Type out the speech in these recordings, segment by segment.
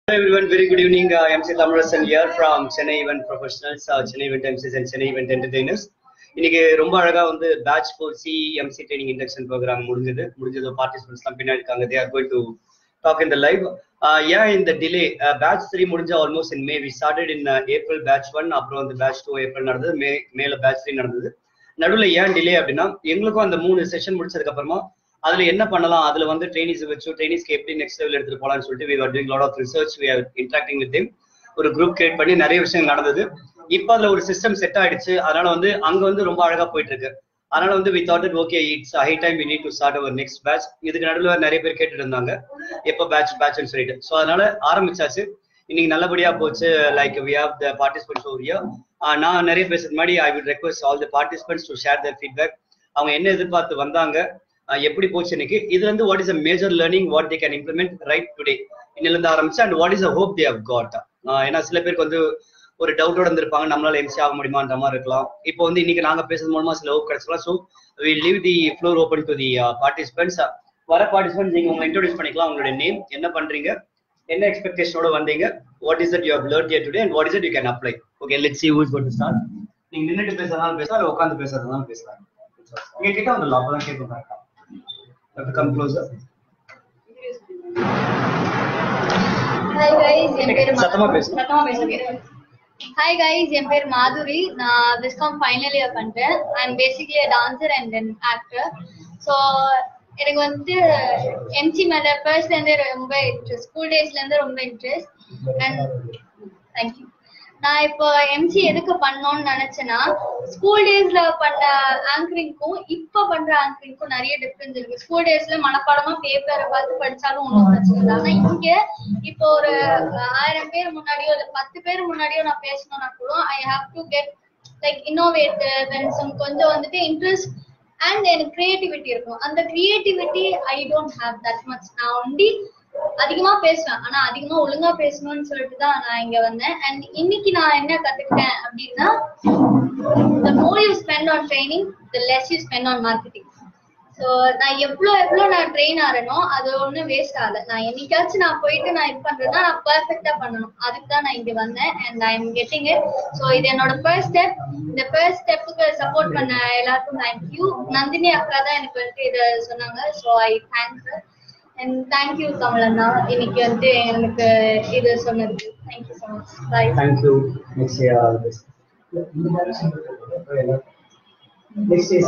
Hello everyone, very good evening. Uh, MC Thamarasan here from Chennai Event Professionals, uh, Chennai Event MCs and Chennai Event Entertainers. இன்னைக்கு ரொம்ப அழகா வந்து batch four C MC training induction programme முடிஞ்சது முடிஞ்சது participants எல்லாம் பின்னாடி இருக்காங்க they are going to talk in the live ஏன் இந்த டிலே பேட்ச் த்ரீ முடிஞ்ச almost in May we started in April batch one அப்புறம் வந்து பேட்ச் டூ ஏப்ரல் நடந்தது மே மேல பேட்ச் த்ரீ நடந்தது நடுவில் ஏன் டிலே அப்படின்னா எங்களுக்கும் அந்த மூணு செஷன் முடிச்சதுக்கு அப்புறமா அதுல என்ன பண்ணலாம் அதுல வந்து ட்ரைனிஸ் வச்சு ட்ரைனிஸ்க்கு எப்படி நெக்ஸ்ட் லெவல் எடுத்துட்டு போலாம்னு சொல்லிட்டு we are doing lot of research we are interacting with them ஒரு குரூப் கிரியேட் பண்ணி நிறைய விஷயம் நடந்தது இப்போ அதுல ஒரு சிஸ்டம் செட் ஆயிடுச்சு அதனால வந்து அங்க வந்து ரொம்ப அழகா போயிட்டு இருக்கு அதனால வந்து we thought okay it's high time we need to start our next batch இதுக்கு நடுவில் நிறைய பேர் கேட்டுட்டு இருந்தாங்க எப்போ பேட்ச் பேட்ச்னு சொல்லிட்டு ஸோ அதனால ஆரம்பிச்சாச்சு இன்னைக்கு நல்லபடியா போச்சு like we have the participants over year நான் நிறைய பேசுறது முன்னாடி I will request all the participants to share their feedback அவங்க என்ன எதிர்பார்த்து வந்தாங்க அஹ் எப்படி போச்சு இன்னைக்கு இதுல இருந்து what is a major learning what they can implement right today இன்னில இருந்து ஆரம்பிச்சு and what is a hope they have got ஏன்னா சில பேருக்கு வந்து ஒரு டவுட்டோட இருந்திருப்பாங்க நம்மளால எம்சி ஆக முடியுமான்ற மாதிரி இருக்கலாம் இப்போ வந்து இன்னைக்கு நாங்க பேசுறது மூலமா சில ஹோப் கிடைச்சிக்கலாம் so we leave the floor open to the participants வர பார்ட்டிசிபென்ட்ஸ் நீங்க உங்களை இன்ட்ரோடியூஸ் பண்ணிக்கலாம் உங்களுடைய நேம் என்ன பண்றீங்க என்ன எக்ஸ்பெக்டேஷனோட வந்தீங்க what is that you have learn today and what is that you can apply okay let's see who is going to start நீங்க நின்னுட்டு பேசுறதுனால பேசலாம் இல்ல உட்காந்து பேசுறதுனால பேசலாம் நீங்க கிட்ட வந்துடலாம் அப்பதான் கேட்கும் Have to come closer. Hi guys என் பேர் சத்தமா பேசு. சத்தமா பேசுறேன் ஹாய் கைஸ் என் பேர் மாதுரி நான் விஸ்காம் ஃபைனல் இயர் பண்றேன் I am basically dancer and then actor so எனக்கு வந்து எம்சி மேல ஃபர்ஸ்ட்ல இருந்தே ரொம்ப இன்ட்ரெஸ்ட் ஸ்கூல் டேஸ்ல இருந்து ரொம்ப இன்ட்ரெஸ்ட் அண்ட் தேங்க்யூ நான் இப்போ எம்சி எதுக்கு பண்ணோம்னு நினைச்சேன்னா ஸ்கூல் டேஸ்ல பண்ண ஆங்கரிங்க்கும் இப்ப பண்ற ஆங்கரிங்க்கும் நிறைய டிஃபரன்ஸ் இருக்கு ஸ்கூல் டேஸ்ல மனப்பாடமா பேப்பரை பார்த்து படிச்சாலும் ஒன்றும் பிரச்சனை இல்லை ஆனா இங்க இப்போ ஒரு ஆயிரம் பேர் முன்னாடியோ இல்ல பத்து பேர் முன்னாடியோ நான் பேசணும்னா கூட I have to get like innovative and some கொஞ்சம் வந்துட்டு இன்ட்ரெஸ்ட் அண்ட் எனக்கு கிரியேட்டிவிட்டி இருக்கும் அந்த creativity I don't have that much நான் ஒண்டி அதிகமா பேசுவேன் ஆனா அதிகமா ஒழுங்கா பேசணும்னு சொல்லிட்டு தான் நான் இங்க வந்தேன் அண்ட் இன்னைக்கு நான் என்ன கத்துக்கிட்டேன் அப்படின்னா the more you spend on training the less you spend on marketing so நான் எவ்வளோ எவ்வளோ நான் ட்ரெயின் ஆறனோ அது ஒன்றும் வேஸ்ட் ஆகல நான் என்னைக்காச்சும் நான் போயிட்டு நான் இது பண்றேன்னா நான் பர்ஃபெக்டா பண்ணணும் அதுக்கு தான் நான் இங்க வந்தேன் and I am getting it so இது என்னோட ஃபர்ஸ்ட் ஸ்டெப் இந்த ஃபர்ஸ்ட் ஸ்டெப்புக்கு சப்போர்ட் பண்ண எல்லாருக்கும் தேங்க்யூ நந்தினி அக்கா தான் எனக்கு வந்துட்டு இதை சொன்னாங்க so I thank and thank you கமலண்ணா இன்னைக்கு வந்து எனக்கு இது சொன்னதுக்கு thank you so much bye Thank you. Next year. this- Next is.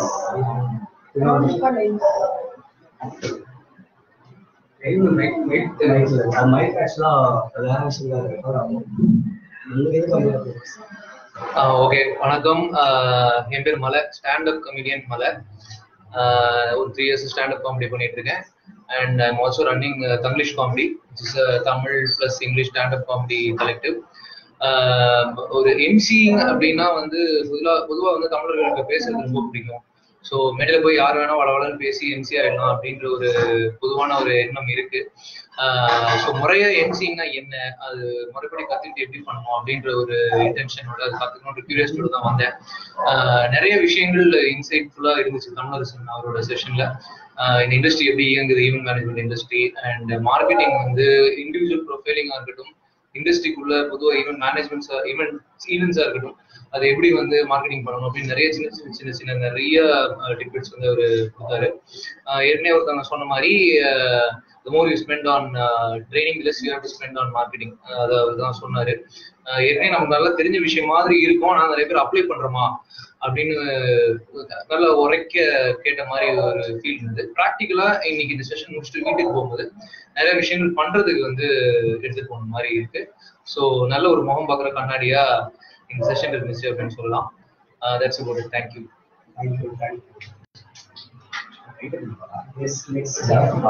Mic ஆக்சுவலா வேற விஷயம் உங்களுக்கு எது கம்மியா இருக்கு ஓகே வணக்கம் ஆஹ் என் பேர் மலை ஸ்டாண்டப் கமெடியன் மலை ஆஹ் ஒரு த்ரீ இயர்ஸ் ஸ்டாண்டப் காமெடி பண்ணிட்டு இருக்கேன் and I'm also running Tanglish comedy it's Tamil plus English standup comedy collective ஒரு எம்சி அப்படின்னா வந்து பொதுவாக பொதுவாக வந்து தமிழர்களுக்கு பேசுறது ரொம்ப பிடிக்கும் ஸோ மேடையில் போய் யார் வேணா வளவளன்னு பேசி எம்சி ஆயிடலாம் அப்படின்ற ஒரு பொதுவான ஒரு எண்ணம் இருக்கு ஸோ முறையா எம்சின்னா என்ன அது முறைப்படி கத்துக்கிட்டு எப்படி பண்ணணும் அப்படின்ற ஒரு இன்டென்ஷனோட அது கத்துக்கணும் கியூரியாசிட்டியோட தான் வந்தேன் ஆஹ் நிறைய விஷயங்கள் இன்சைட்ஃபுல்லா இருந்துச்சு தமிழரசன் அவரோட செஷன்ல இந்த இண்டஸ்ட்ரி எப்படி இயங்குது event management industry and marketing வந்து இண்டிவிஜுவல் ப்ரொஃபைலிங்கா இருக்கட்டும் இண்டஸ்ட்ரிக்குள்ள பொதுவாக ஈவென்ட் மேனேஜ்மெண்ட்ஸ் ஈவென்ட் ஈவெண்ட்ஸா இருக்கட்டும் அதை எப்படி வந்து மார்க்கெட்டிங் பண்ணணும் அப்படின்னு நிறைய சின்ன சின்ன சின்ன சின்ன நிறைய டிப்ஸ் வந்து அவர் கொடுத்தாரு ஆஹ் ஏற்கனவே ஒருத்தவங்க சொன்ன மாதிரி the more you spend on uh, training less you have to spend on marketing அஹ் அது அவர் தான் சொன்னாரு ஆஹ் ஏற்கனவே நமக்கு நல்லா தெரிஞ்ச விஷயம் மாதிரி இருக்கும் ஆனா நிறைய பேர் அப்ளை பண்றோமா அப்படின்னு நல்லா உரைக்க கேட்ட மாதிரி ஒரு ஃபீல் இருந்தது ப்ராக்டிக்கலா இன்னைக்கு இந்த செஷன் முடிச்சுட்டு வீட்டுக்கு போகும்போது நிறைய விஷயங்கள் பண்றதுக்கு வந்து எடுத்துட்டு போன மாதிரி இருக்கு ஸோ நல்ல ஒரு முகம் பார்க்குற கண்ணாடியா இந்த செஷன் இருந்துச்சு அப்படின்னு சொல்லலாம் that's about it thank you Thank you. Thank you. Yes, next. uh,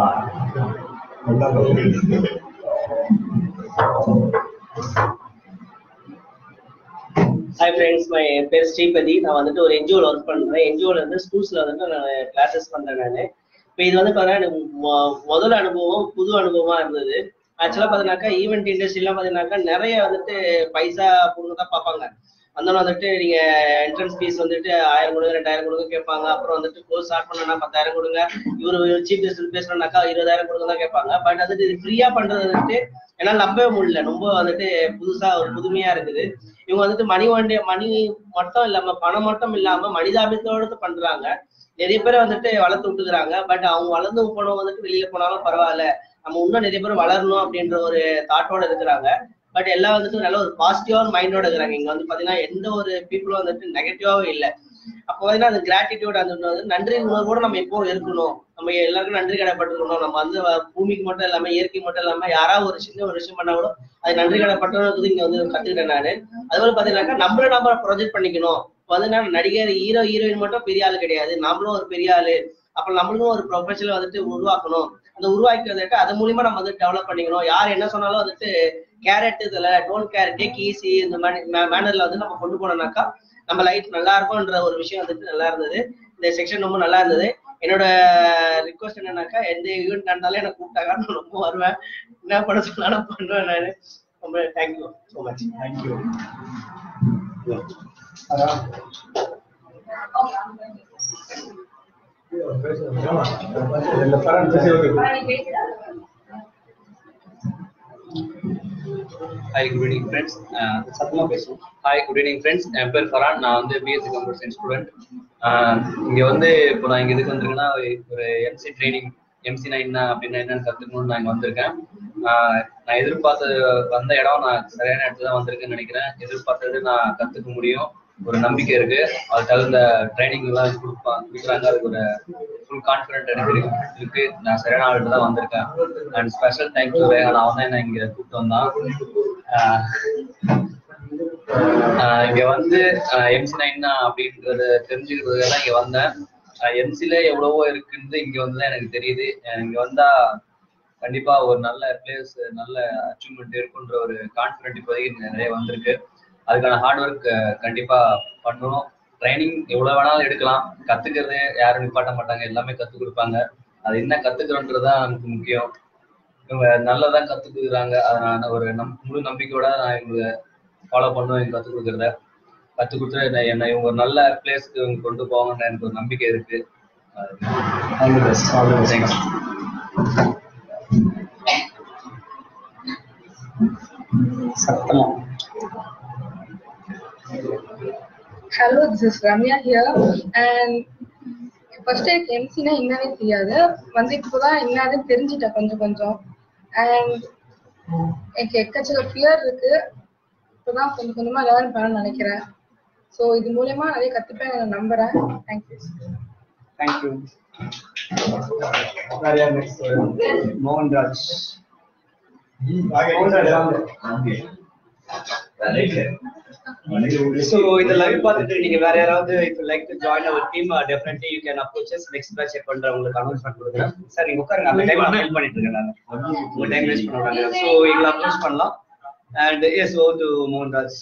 hi friends my பேர் ஸ்ரீபதி நான் வந்துட்டு ஒரு என்ஜிஓல ஒர்க் பண்றேன் என்ஜிஓல வந்து ஸ்கூல்ஸ்ல வந்துட்டு நான் கிளாஸஸ் பண்றேன் நான் இப்போ இது வந்து பார்த்தீங்கன்னா எனக்கு மொ- முதல் அனுபவம் புது அனுபவமா இருந்தது ஆக்சுவலா பார்த்தீங்கன்னாக்கா ஈவெண்ட் இண்டஸ்ட்ரிலாம் பார்த்தீங்கன்னாக்கா நிறைய வந்துட்டு பைசா பொண்ணு தான் பார்ப்பாங்க வந்தோன்னு வந்துட்டு நீங்க என்ட்ரன்ஸ் ஃபீஸ் வந்துட்டு ஆயிரம் கொடுங்க ரெண்டாயிரம் கொடுங்க கேட்பாங்க அப்புறம் வந்துட்டு கோர்ஸ் ஸ்டார்ட் பண்ணனா பத்தாயிரம் கொடுங்க இவரு சீஃப் கெஸ்ட் பேசணும்னாக்கா இருபதாயிரம் கொடுங்க தான் கேட்பாங்க பட் வந்துட்டு இது ஃப்ரீயா பண்றது வந்துட்டு என்னால நம்பவே முடியல ரொம்ப வந்துட்டு புதுசா ஒரு புதுமையா இருக்குது இவங்க வந்துட்டு மணி ஒண்டே மணி மட்டும் இல்லாம பணம் மட்டும் இல்லாம மனிதாபித்தோடு பண்றாங்க நிறைய பேரை வந்துட்டு வளர்த்து விட்டுக்கிறாங்க பட் அவங்க வளர்ந்து போனவங்க வந்துட்டு வெளியில போனாலும் பரவாயில்ல நம்ம இன்னும் நிறைய பேர் வளரணும் அப்படின்ற ஒரு தாட்டோட இருக்கிறாங்க பட் எல்லாம் வந்துட்டு நல்ல ஒரு பாசிட்டிவான மைண்டோட இருக்கிறாங்க இங்க வந்து பாத்தீங்கன்னா எந்த ஒரு பீப்புளும் வந்துட்டு நெகட்டிவாவும் இல்லை அப்போ வந்து அந்த கிராட்டிடியூட் அந்த வந்து நன்றி உணர்வோட நம்ம எப்பவும் இருக்கணும் நம்ம எல்லாருக்கும் நன்றி கடைப்பட்டுக்கணும் நம்ம வந்து வ- பூமிக்கு மட்டும் இல்லாம இயற்கை மட்டும் இல்லாம யாராவது ஒரு சின்ன ஒரு விஷயம் பண்ணா கூட அது நன்றி கடைப்பட்டது இங்க வந்து கத்துக்கிட்டேன் நானு அது போல பாத்தீங்கன்னாக்கா நம்மள நம்ம ப்ரொஜெக்ட் பண்ணிக்கணும் இப்ப வந்து நான் நடிகர் ஹீரோ ஹீரோயின் மட்டும் பெரிய ஆளு கிடையாது நம்மளும் ஒரு பெரிய ஆளு அப்புறம் நம்மளுக்கும் ஒரு ப்ரொஃபஷனல் வந்துட்டு உருவாக்கணும் அந்த உருவாக்கி வந்துட்டு அது மூலியமா நம்ம வந்து டெவலப் பண்ணிக்கணும் யார் என்ன சொன்னாலும் வந்துட்டு கேரட் இதுல டோன்ட் கேர் டேக் ஈஸி இந்த மாதிரி மேனர்ல வந்து நம்ம கொண்டு போனோம்னாக்கா நம்ம லைஃப் நல்லா இருக்கும்ன்ற ஒரு விஷயம் வந்துட்டு நல்லா இருந்தது இந்த செக்ஷன் ரொம்ப நல்லா இருந்தது என்னோட ரிக்வஸ்ட் என்னன்னாக்கா எந்த ஈவெண்ட் நடந்தாலும் எனக்கு கூப்பிட்டாங்க நான் ரொம்ப வருவேன் என்ன பண்ண சொன்னாலும் பண்ணுவேன் நான் ரொம்ப thank you so much thank you hi good evening friends சத்தமா பேசுவோம் ஹாய் குட் ஈவினிங் ஃப்ரெண்ட்ஸ் என் பேர் ஃபரான் நான் வந்து பிஎஸ்சி கம்ப்யூட்டர் சயின்ஸ் ஸ்டூடெண்ட் இங்க வந்து இப்போ நான் இங்க எதுக்கு வந்திருக்கேன்னா ஒரு எம்சி ட்ரைனிங் எம்சி நைன் அப்படின்னா என்னன்னு கத்துக்கணும்னு நான் இங்க வந்திருக்கேன் ஆஹ் நான் எதிர்பார்த்த வந்த இடம் நான் சரியான இடத்துல தான் வந்திருக்கேன்னு நினைக்கிறேன் எதிர்பார்த்தது நான் கத்துக்க முடியும் ஒரு நம்பிக்கை இருக்கு அது தகுந்த ட்ரைனிங் எல்லாம் கொடுப்பா கொடுக்குறாங்க அதுக்கு ஒரு ஃபுல் கான்ஃபிடென்ட் எனக்கு இருக்கு இருக்கு நான் சரியான ஆள்கிட்ட தான் வந்திருக்கேன் அண்ட் ஸ்பெஷல் தேங்க்ஸ் ரேகான் அவன் தான் என்ன இங்க கூப்பிட்டு வந்தான் ஆஹ் ஆஹ் இங்க வந்து எம்சி நைன் அப்படின்றத தெரிஞ்சுக்கிறதுக்காக இங்க வந்தேன் எம்சில எவ்வளவோ இருக்குன்னு இங்க வந்து தான் எனக்கு தெரியுது அஹ் இங்க வந்தா கண்டிப்பா ஒரு நல்ல பிளேஸ் நல்ல அச்சீவ்மெண்ட் இருக்குன்ற ஒரு கான்பிடென்ட் இப்போதைக்கு நிறைய வந்திருக்கு அதுக்கான ஹார்ட் ஒர்க் கண்டிப்பா பண்ணணும் ட்ரைனிங் எவ்வளவு வேணாலும் எடுக்கலாம் கத்துக்கிறது யாரும் நிப்பாட்ட மாட்டாங்க எல்லாமே கத்து கொடுப்பாங்க அது என்ன கத்துக்கிறோன்றதுதான் நமக்கு முக்கியம் இவங்க நல்லதா கத்துக்குறாங்க அதை நான் ஒரு நம் முழு நம்பிக்கையோட நான் இவங்க ஃபாலோ பண்ணுவேன் இவங்க கத்து கொடுக்குறத கத்து கொடுத்து என்னை- என்னை இவங்க ஒரு நல்ல பிளேஸ்க்கு இவங்க கொண்டு போவாங்கன்னு எனக்கு ஒரு நம்பிக்கை இருக்கு all the best all the best சத்தமா hello this is Ramya here and first எனக்கு எம்சினா என்னன்னே தெரியாது வந்து இப்போதான் என்னதுன்னு தெரிஞ்சுட்டேன் கொஞ்சம் கொஞ்சம் அண்ட் எனக்கு எக்கச்சக்க ஃபியர் இருக்கு இப்போதான் கொஞ்சம் கொஞ்சமா லேர்ன் பண்ண நினைக்கிறேன் ஸோ இது மூலயமா நிறைய கத்துப்பேன் நான் நம்புறேன் தேங்க்யூ தேங்க்யூ நிறைய நெக்ஸ்ட் மோகன்ராஜ் So இந்த லைவ் பார்த்துட்டு நீங்க வேற யாராவது if you like to join our team uh, definitely you can approach us next batch check பண்ற உங்களுக்கு அனௌன்ஸ்மெண்ட் கொடுக்குறேன் சார் நீங்க உட்காருங்க அந்த டைம் நான் ஃபீல் பண்ணிட்டு இருக்கேன் நான் உங்க டைம் வேஸ்ட் பண்ண விடாங்க ஸோ எங்களை அப்ரோச் பண்ணலாம் and so to Mohanraj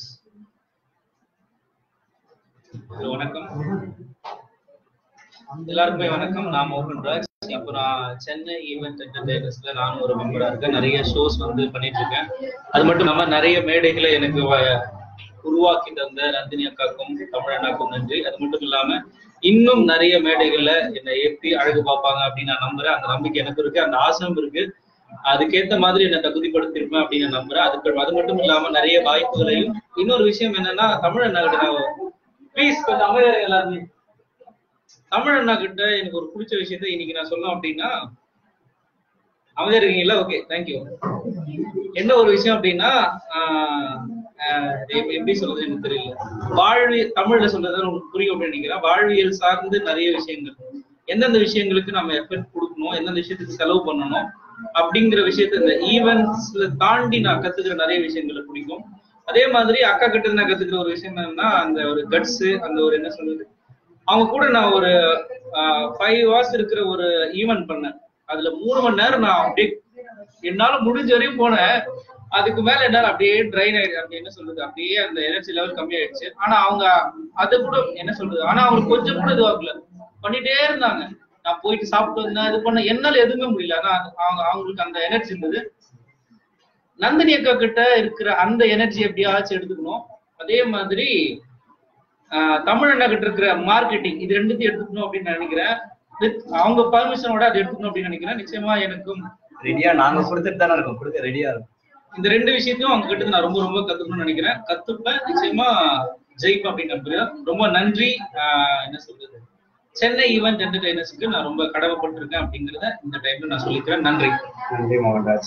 hello வணக்கம் எல்லாருக்குமே வணக்கம் நான் மோகன்ராஜ் இப்போ நான் சென்னை ஈவெண்ட் என்டர்டைனர்ஸ்ல நானும் ஒரு மெம்பரா இருக்கேன் நிறைய ஷோஸ் வந்து பண்ணிட்டு இருக்கேன் அது மட்டும் இல்லாம நிறைய மேடைகளை எனக்கு வ- உருவாக்கி தந்த நந்தினி அக்காக்கும் தமிழண்ணாக்கும் நன்றி அது மட்டும் இல்லாம இன்னும் நிறைய மேடைகள்ல என்னை ஏற்றி அழகு பார்ப்பாங்க அப்படின்னு நான் நம்புறேன் அந்த நம்பிக்கை எனக்கு இருக்கு அந்த ஆசையும் இருக்கு அதுக்கேத்த மாதிரி என்ன தகுதிப்படுத்திருப்பேன் அப்படின்னு நான் நம்புறேன் அதுக்கு அது மட்டும் இல்லாம நிறைய வாய்ப்புகளையும் இன்னொரு விஷயம் என்னன்னா தமிழண்ணா கிட்ட நான் ப்ளீஸ் கொஞ்சம் அமைதியா எல்லாருமே தமிழ் அண்ணா கிட்ட எனக்கு ஒரு பிடிச்ச விஷயத்த இன்னைக்கு நான் சொல்லணும் அப்படின்னா அமைதியா இருக்கீங்களா ஓகே தேங்க்யூ என்ன ஒரு விஷயம் அப்படின்னா ஆஹ் ஆஹ் இது எப்படி- எப்படி சொல்றது எனக்கு தெரியல வாழ்வியல் தமிழ்ல சொல்றது உங்களுக்கு புரியும் அப்படின்னு நினைக்கிறேன் வாழ்வியல் சார்ந்து நிறைய விஷயங்கள் எந்தெந்த விஷயங்களுக்கு நம்ம எஃபர்ட் கொடுக்கணும் எந்தெந்த விஷயத்துக்கு செலவு பண்ணணும் அப்படிங்கிற விஷயத்த இந்த ஈவெண்ட்ஸ்ல தாண்டி நான் கத்துக்கிற நிறைய விஷயங்களை பிடிக்கும் அதே மாதிரி அக்கா கிட்ட இருந்து நான் கத்துக்கிற ஒரு விஷயம் என்னன்னா அந்த ஒரு கட்ஸ் அந்த ஒரு என்ன சொல்றது அவங்க கூட நான் ஒரு ஃபைவ் ஹவர்ஸ் இருக்கிற ஒரு ஈவெண்ட் பண்ணேன் அதுல மூணு மணி நேரம் நான் அப்படியே என்னால முடிஞ்ச வரையும் போனேன் அதுக்கு மேல என்னால அப்படியே ட்ரைன் ஆயிடுச்சு அப்படி என்ன சொல்றது அப்படியே அந்த எனர்ஜி லெவல் கம்மியாயிடுச்சு ஆனா அவங்க அது கூட என்ன சொல்றது ஆனா அவங்க கொஞ்சம் கூட இதுவாகல பண்ணிட்டே இருந்தாங்க நான் போயிட்டு சாப்பிட்டு வந்தேன் இது பண்ண என்னால எதுவுமே முடியல ஆனா அது- அவங்க அவங்களுக்கு அந்த எனர்ஜி இருந்தது நந்தினி அக்கா கிட்ட இருக்கிற அந்த எனர்ஜி எப்படியாச்சும் எடுத்துக்கணும் அதே மாதிரி ஆஹ், தமிழண்ணகிட்ட இருக்கிற மார்க்கெட்டிங் இது ரெண்டுத்தையும் எடுத்துக்கணும் அப்படின்னு நினைக்கிறேன் With அவங்க பர்மிஷனோட அதை எடுத்துக்கணும் அப்படின்னு நினைக்கிறேன் நிச்சயமா எனக்கும் ரெடியா நாங்க கொடுத்துட்டு தானே இருக்கோம் கொடுக்க ரெடியா இருக்கும் இந்த ரெண்டு விஷயத்தையும் அவங்க கிட்ட இருந்து நான் ரொம்ப ரொம்ப கத்துக்கணும்னு நினைக்கிறேன் கத்துப்பேன் நிச்சயமா ஜெயிப்பேன் அப்படின்னு நம்புறேன் ரொம்ப நன்றி ஆஹ் என்ன சொல்றது சென்னை ஈவென்ட் என்டர்டைனர்ஸ்க்கு நான் ரொம்ப கடமைப்பட்டிருக்கேன் அப்படிங்கறத இந்த டைம்ல நான் சொல்லிக்கிறேன் நன்றி நன்றி மோகன்ராஜ்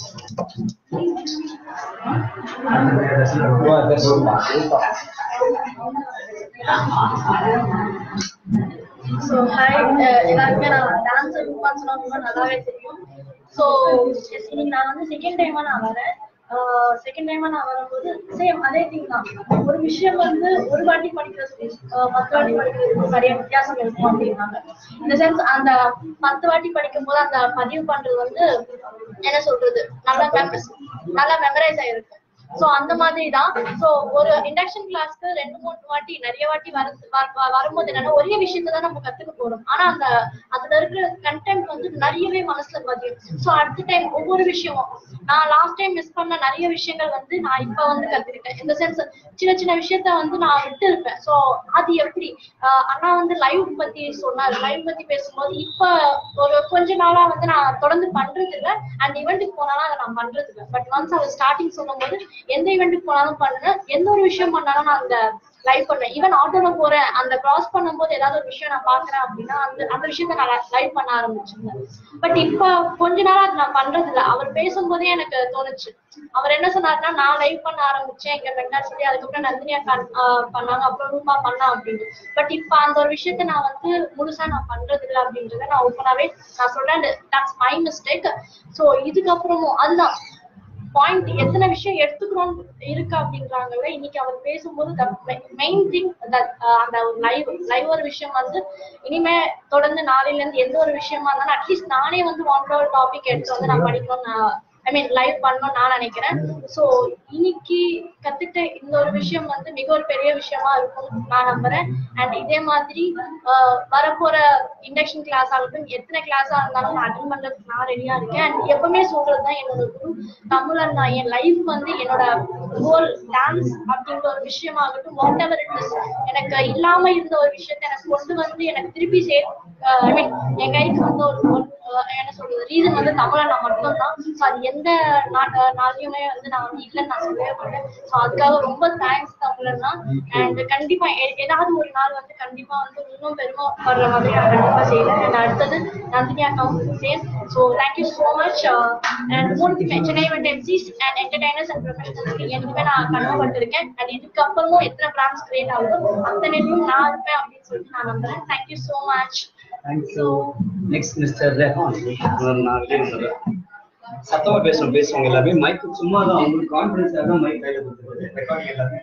ஸோ ஹாய் எல்லாருக்குமே நான் டான்ஸ் ரூபான்னு சொன்னா ரொம்ப நல்லாவே தெரியும் ஸோ இன்னைக்கு நான் வந்து செகண்ட் டைமா நான் வரேன் செகண்ட் டைமா நான் வரும்போது சேம் அதே திங் தான் ஒரு விஷயம் வந்து ஒரு வாட்டி படிக்கிறது பத்து வாட்டி படிக்கிறதுக்கு நிறைய வித்தியாசம் இருக்கும் அப்படின்னாங்க இந்த சென்ஸ் அந்த பத்து வாட்டி படிக்கும் போது அந்த பதிவு பண்றது வந்து என்ன சொல்றது நல்லா மெம- நல்லா மெமரைஸ் ஆயிருக்கு சோ அந்த மாதிரி தான் சோ ஒரு இண்டக்ஷன் கிளாஸ்க்கு ரெண்டு மூணு வாட்டி நிறைய வாட்டி வர வ- வ- வரும்போது என்னன்னா ஒரே விஷயத்தை தான் நம்ம கத்துக்க போறோம் ஆனா அந்த அதுல இருக்கிற கண்டென்ட் வந்து நிறையவே மனசுல பதியும் சோ அடுத்த டைம் ஒவ்வொரு விஷயமும் நான் லாஸ்ட் டைம் மிஸ் பண்ண நிறைய விஷயங்கள் வந்து நான் இப்ப வந்து கத்துக்கிட்டேன் இந்த சென்ஸ் சின்ன சின்ன விஷயத்த வந்து நான் விட்டு இருப்பேன் சோ அது எப்படி ஆஹ் அண்ணா வந்து லைவ் பத்தி சொன்னாரு லைவ் பத்தி பேசும்போது இப்ப ஒரு கொஞ்ச நாளா வந்து நான் தொடர்ந்து பண்றது இல்ல அண்ட் ஈவெண்ட்டுக்கு போனாலும் அதை நான் பண்றது இல்ல பட் ஒன்ஸ் அவர் ஸ்டார்டிங் சொல்லும்போது எந்த ஈவெண்ட்டுக்கு போனாலும் பண்ணுவேன் எந்த ஒரு விஷயம் பண்ணாலும் நான் அந்த லைவ் பண்ணுவேன் ஈவன் ஆட்டோல போறேன் அந்த கிராஸ் பண்ணும்போது ஏதாவது ஒரு விஷயம் நான் பாக்குறேன் அப்படின்னா அந்த அந்த விஷயத்த நான் லைவ் பண்ண ஆரம்பிச்சிருந்தேன் பட் இப்ப கொஞ்ச நாளா அது நான் பண்றது இல்ல அவர் பேசும்போதே எனக்கு தோணுச்சு அவர் என்ன சொன்னாருன்னா நான் லைவ் பண்ண ஆரம்பிச்சேன் எங்க வெங்கடார் சொல்லி அதுக்கப்புறம் நந்தினியா கண்- ஆஹ் பண்ணாங்க அப்புறம் ரூபா பண்ணா அப்படின்னு பட் இப்ப அந்த ஒரு விஷயத்த நான் வந்து முழுசா நான் பண்றது இல்ல அப்படின்றத நான் ஓப்பனாவே நான் சொல்றேன் தட்ஸ் மை மிஸ்டேக் சோ இதுக்கப்புறமும் அதுதான் பாயிண்ட் எத்தனை விஷயம் எடுத்துக்கிறோம் இருக்கு அப்படின்றாங்கல்ல இன்னைக்கு அவர் பேசும்போது மெயின் திங் அந்த ஒரு லைவ் லைவ் ஒரு விஷயம் வந்து இனிமே தொடர்ந்து நாளையில இருந்து எந்த ஒரு விஷயமா இருந்தாலும் அட்லீஸ்ட் நானே வந்து ஒன் ஒரு டாபிக் எடுத்து வந்து நான் படிக்கணும்னு நான் ஐ மீன் லைவ் பண்ணணும்னு நான் நினைக்கிறேன் சோ இன்னைக்கு கத்துக்கிட்ட இந்த ஒரு விஷயம் வந்து மிக ஒரு பெரிய விஷயமா இருக்கும் நான் நம்புறேன் அண்ட் இதே மாதிரி ஆஹ் வரப்போற இண்டக்ஷன் கிளாஸ் ஆகட்டும் எத்தனை கிளாஸா இருந்தாலும் நான் அட்டன் பண்றதுக்கு நான் ரெடியா இருக்கேன் அண்ட் எப்பவுமே சொல்றதுதான் என்னோட குரு தமிழன் நான் என் லைஃப் வந்து என்னோட கோல் டான்ஸ் அப்படின்ற ஒரு விஷயமாகட்டும் வாட் எவர் இட் இஸ் எனக்கு இல்லாம இருந்த ஒரு விஷயத்த எனக்கு கொண்டு வந்து எனக்கு திருப்பி சே ஐ மீன் என் கைக்கு வந்து ஒரு ஒரு, ஆஹ் என்ன சொல்றது ரீசன் வந்து தமிழன் நான் மட்டும்தான் ஸோ அது எந்த நாட்டு நாளையுமே வந்து நான் வந்து இல்லைன்னு நான் சொல்லவே மாட்டேன் ஸோ அதுக்காக ரொம்ப தேங்க்ஸ் தமிழன்னா அண்ட் கண்டிப்பா எ- ஏதாவது ஒரு நாள் வந்து கண்டிப்பா வந்து இன்னும் பெருமை வர்ற மாதிரி நான் கண்டிப்பா செய்வேன் அண்ட் அடுத்தது Nandhini account same so thank you so much and மூணுக்குமே Chennai event MCs and entertainers and ப்ரொஃபஷனல்ஸ்க்கு எனக்குமே நான் கனவுப்பட்டிருக்கேன் அண்ட் இதுக்கப்புறமும் எத்தனை பிரான்ஸ் கிரியேட் ஆகுதோ அத்தனையும் நான் இருப்பேன் அப்படின்னு சொல்லிட்டு நான் நம்புறேன் thank you so much thank you next mister Rehan நான் வெளியே வந்துடுறேன் சத்தமா பேசணும் பேசுவாங்க எல்லாமே மைக் சும்மா தான் உங்களுக்கு கான்ஃபிடன்ஸ் தான் மைக் கையில கொடுத்துருது ரெக்கார்டிங் எல்லாமே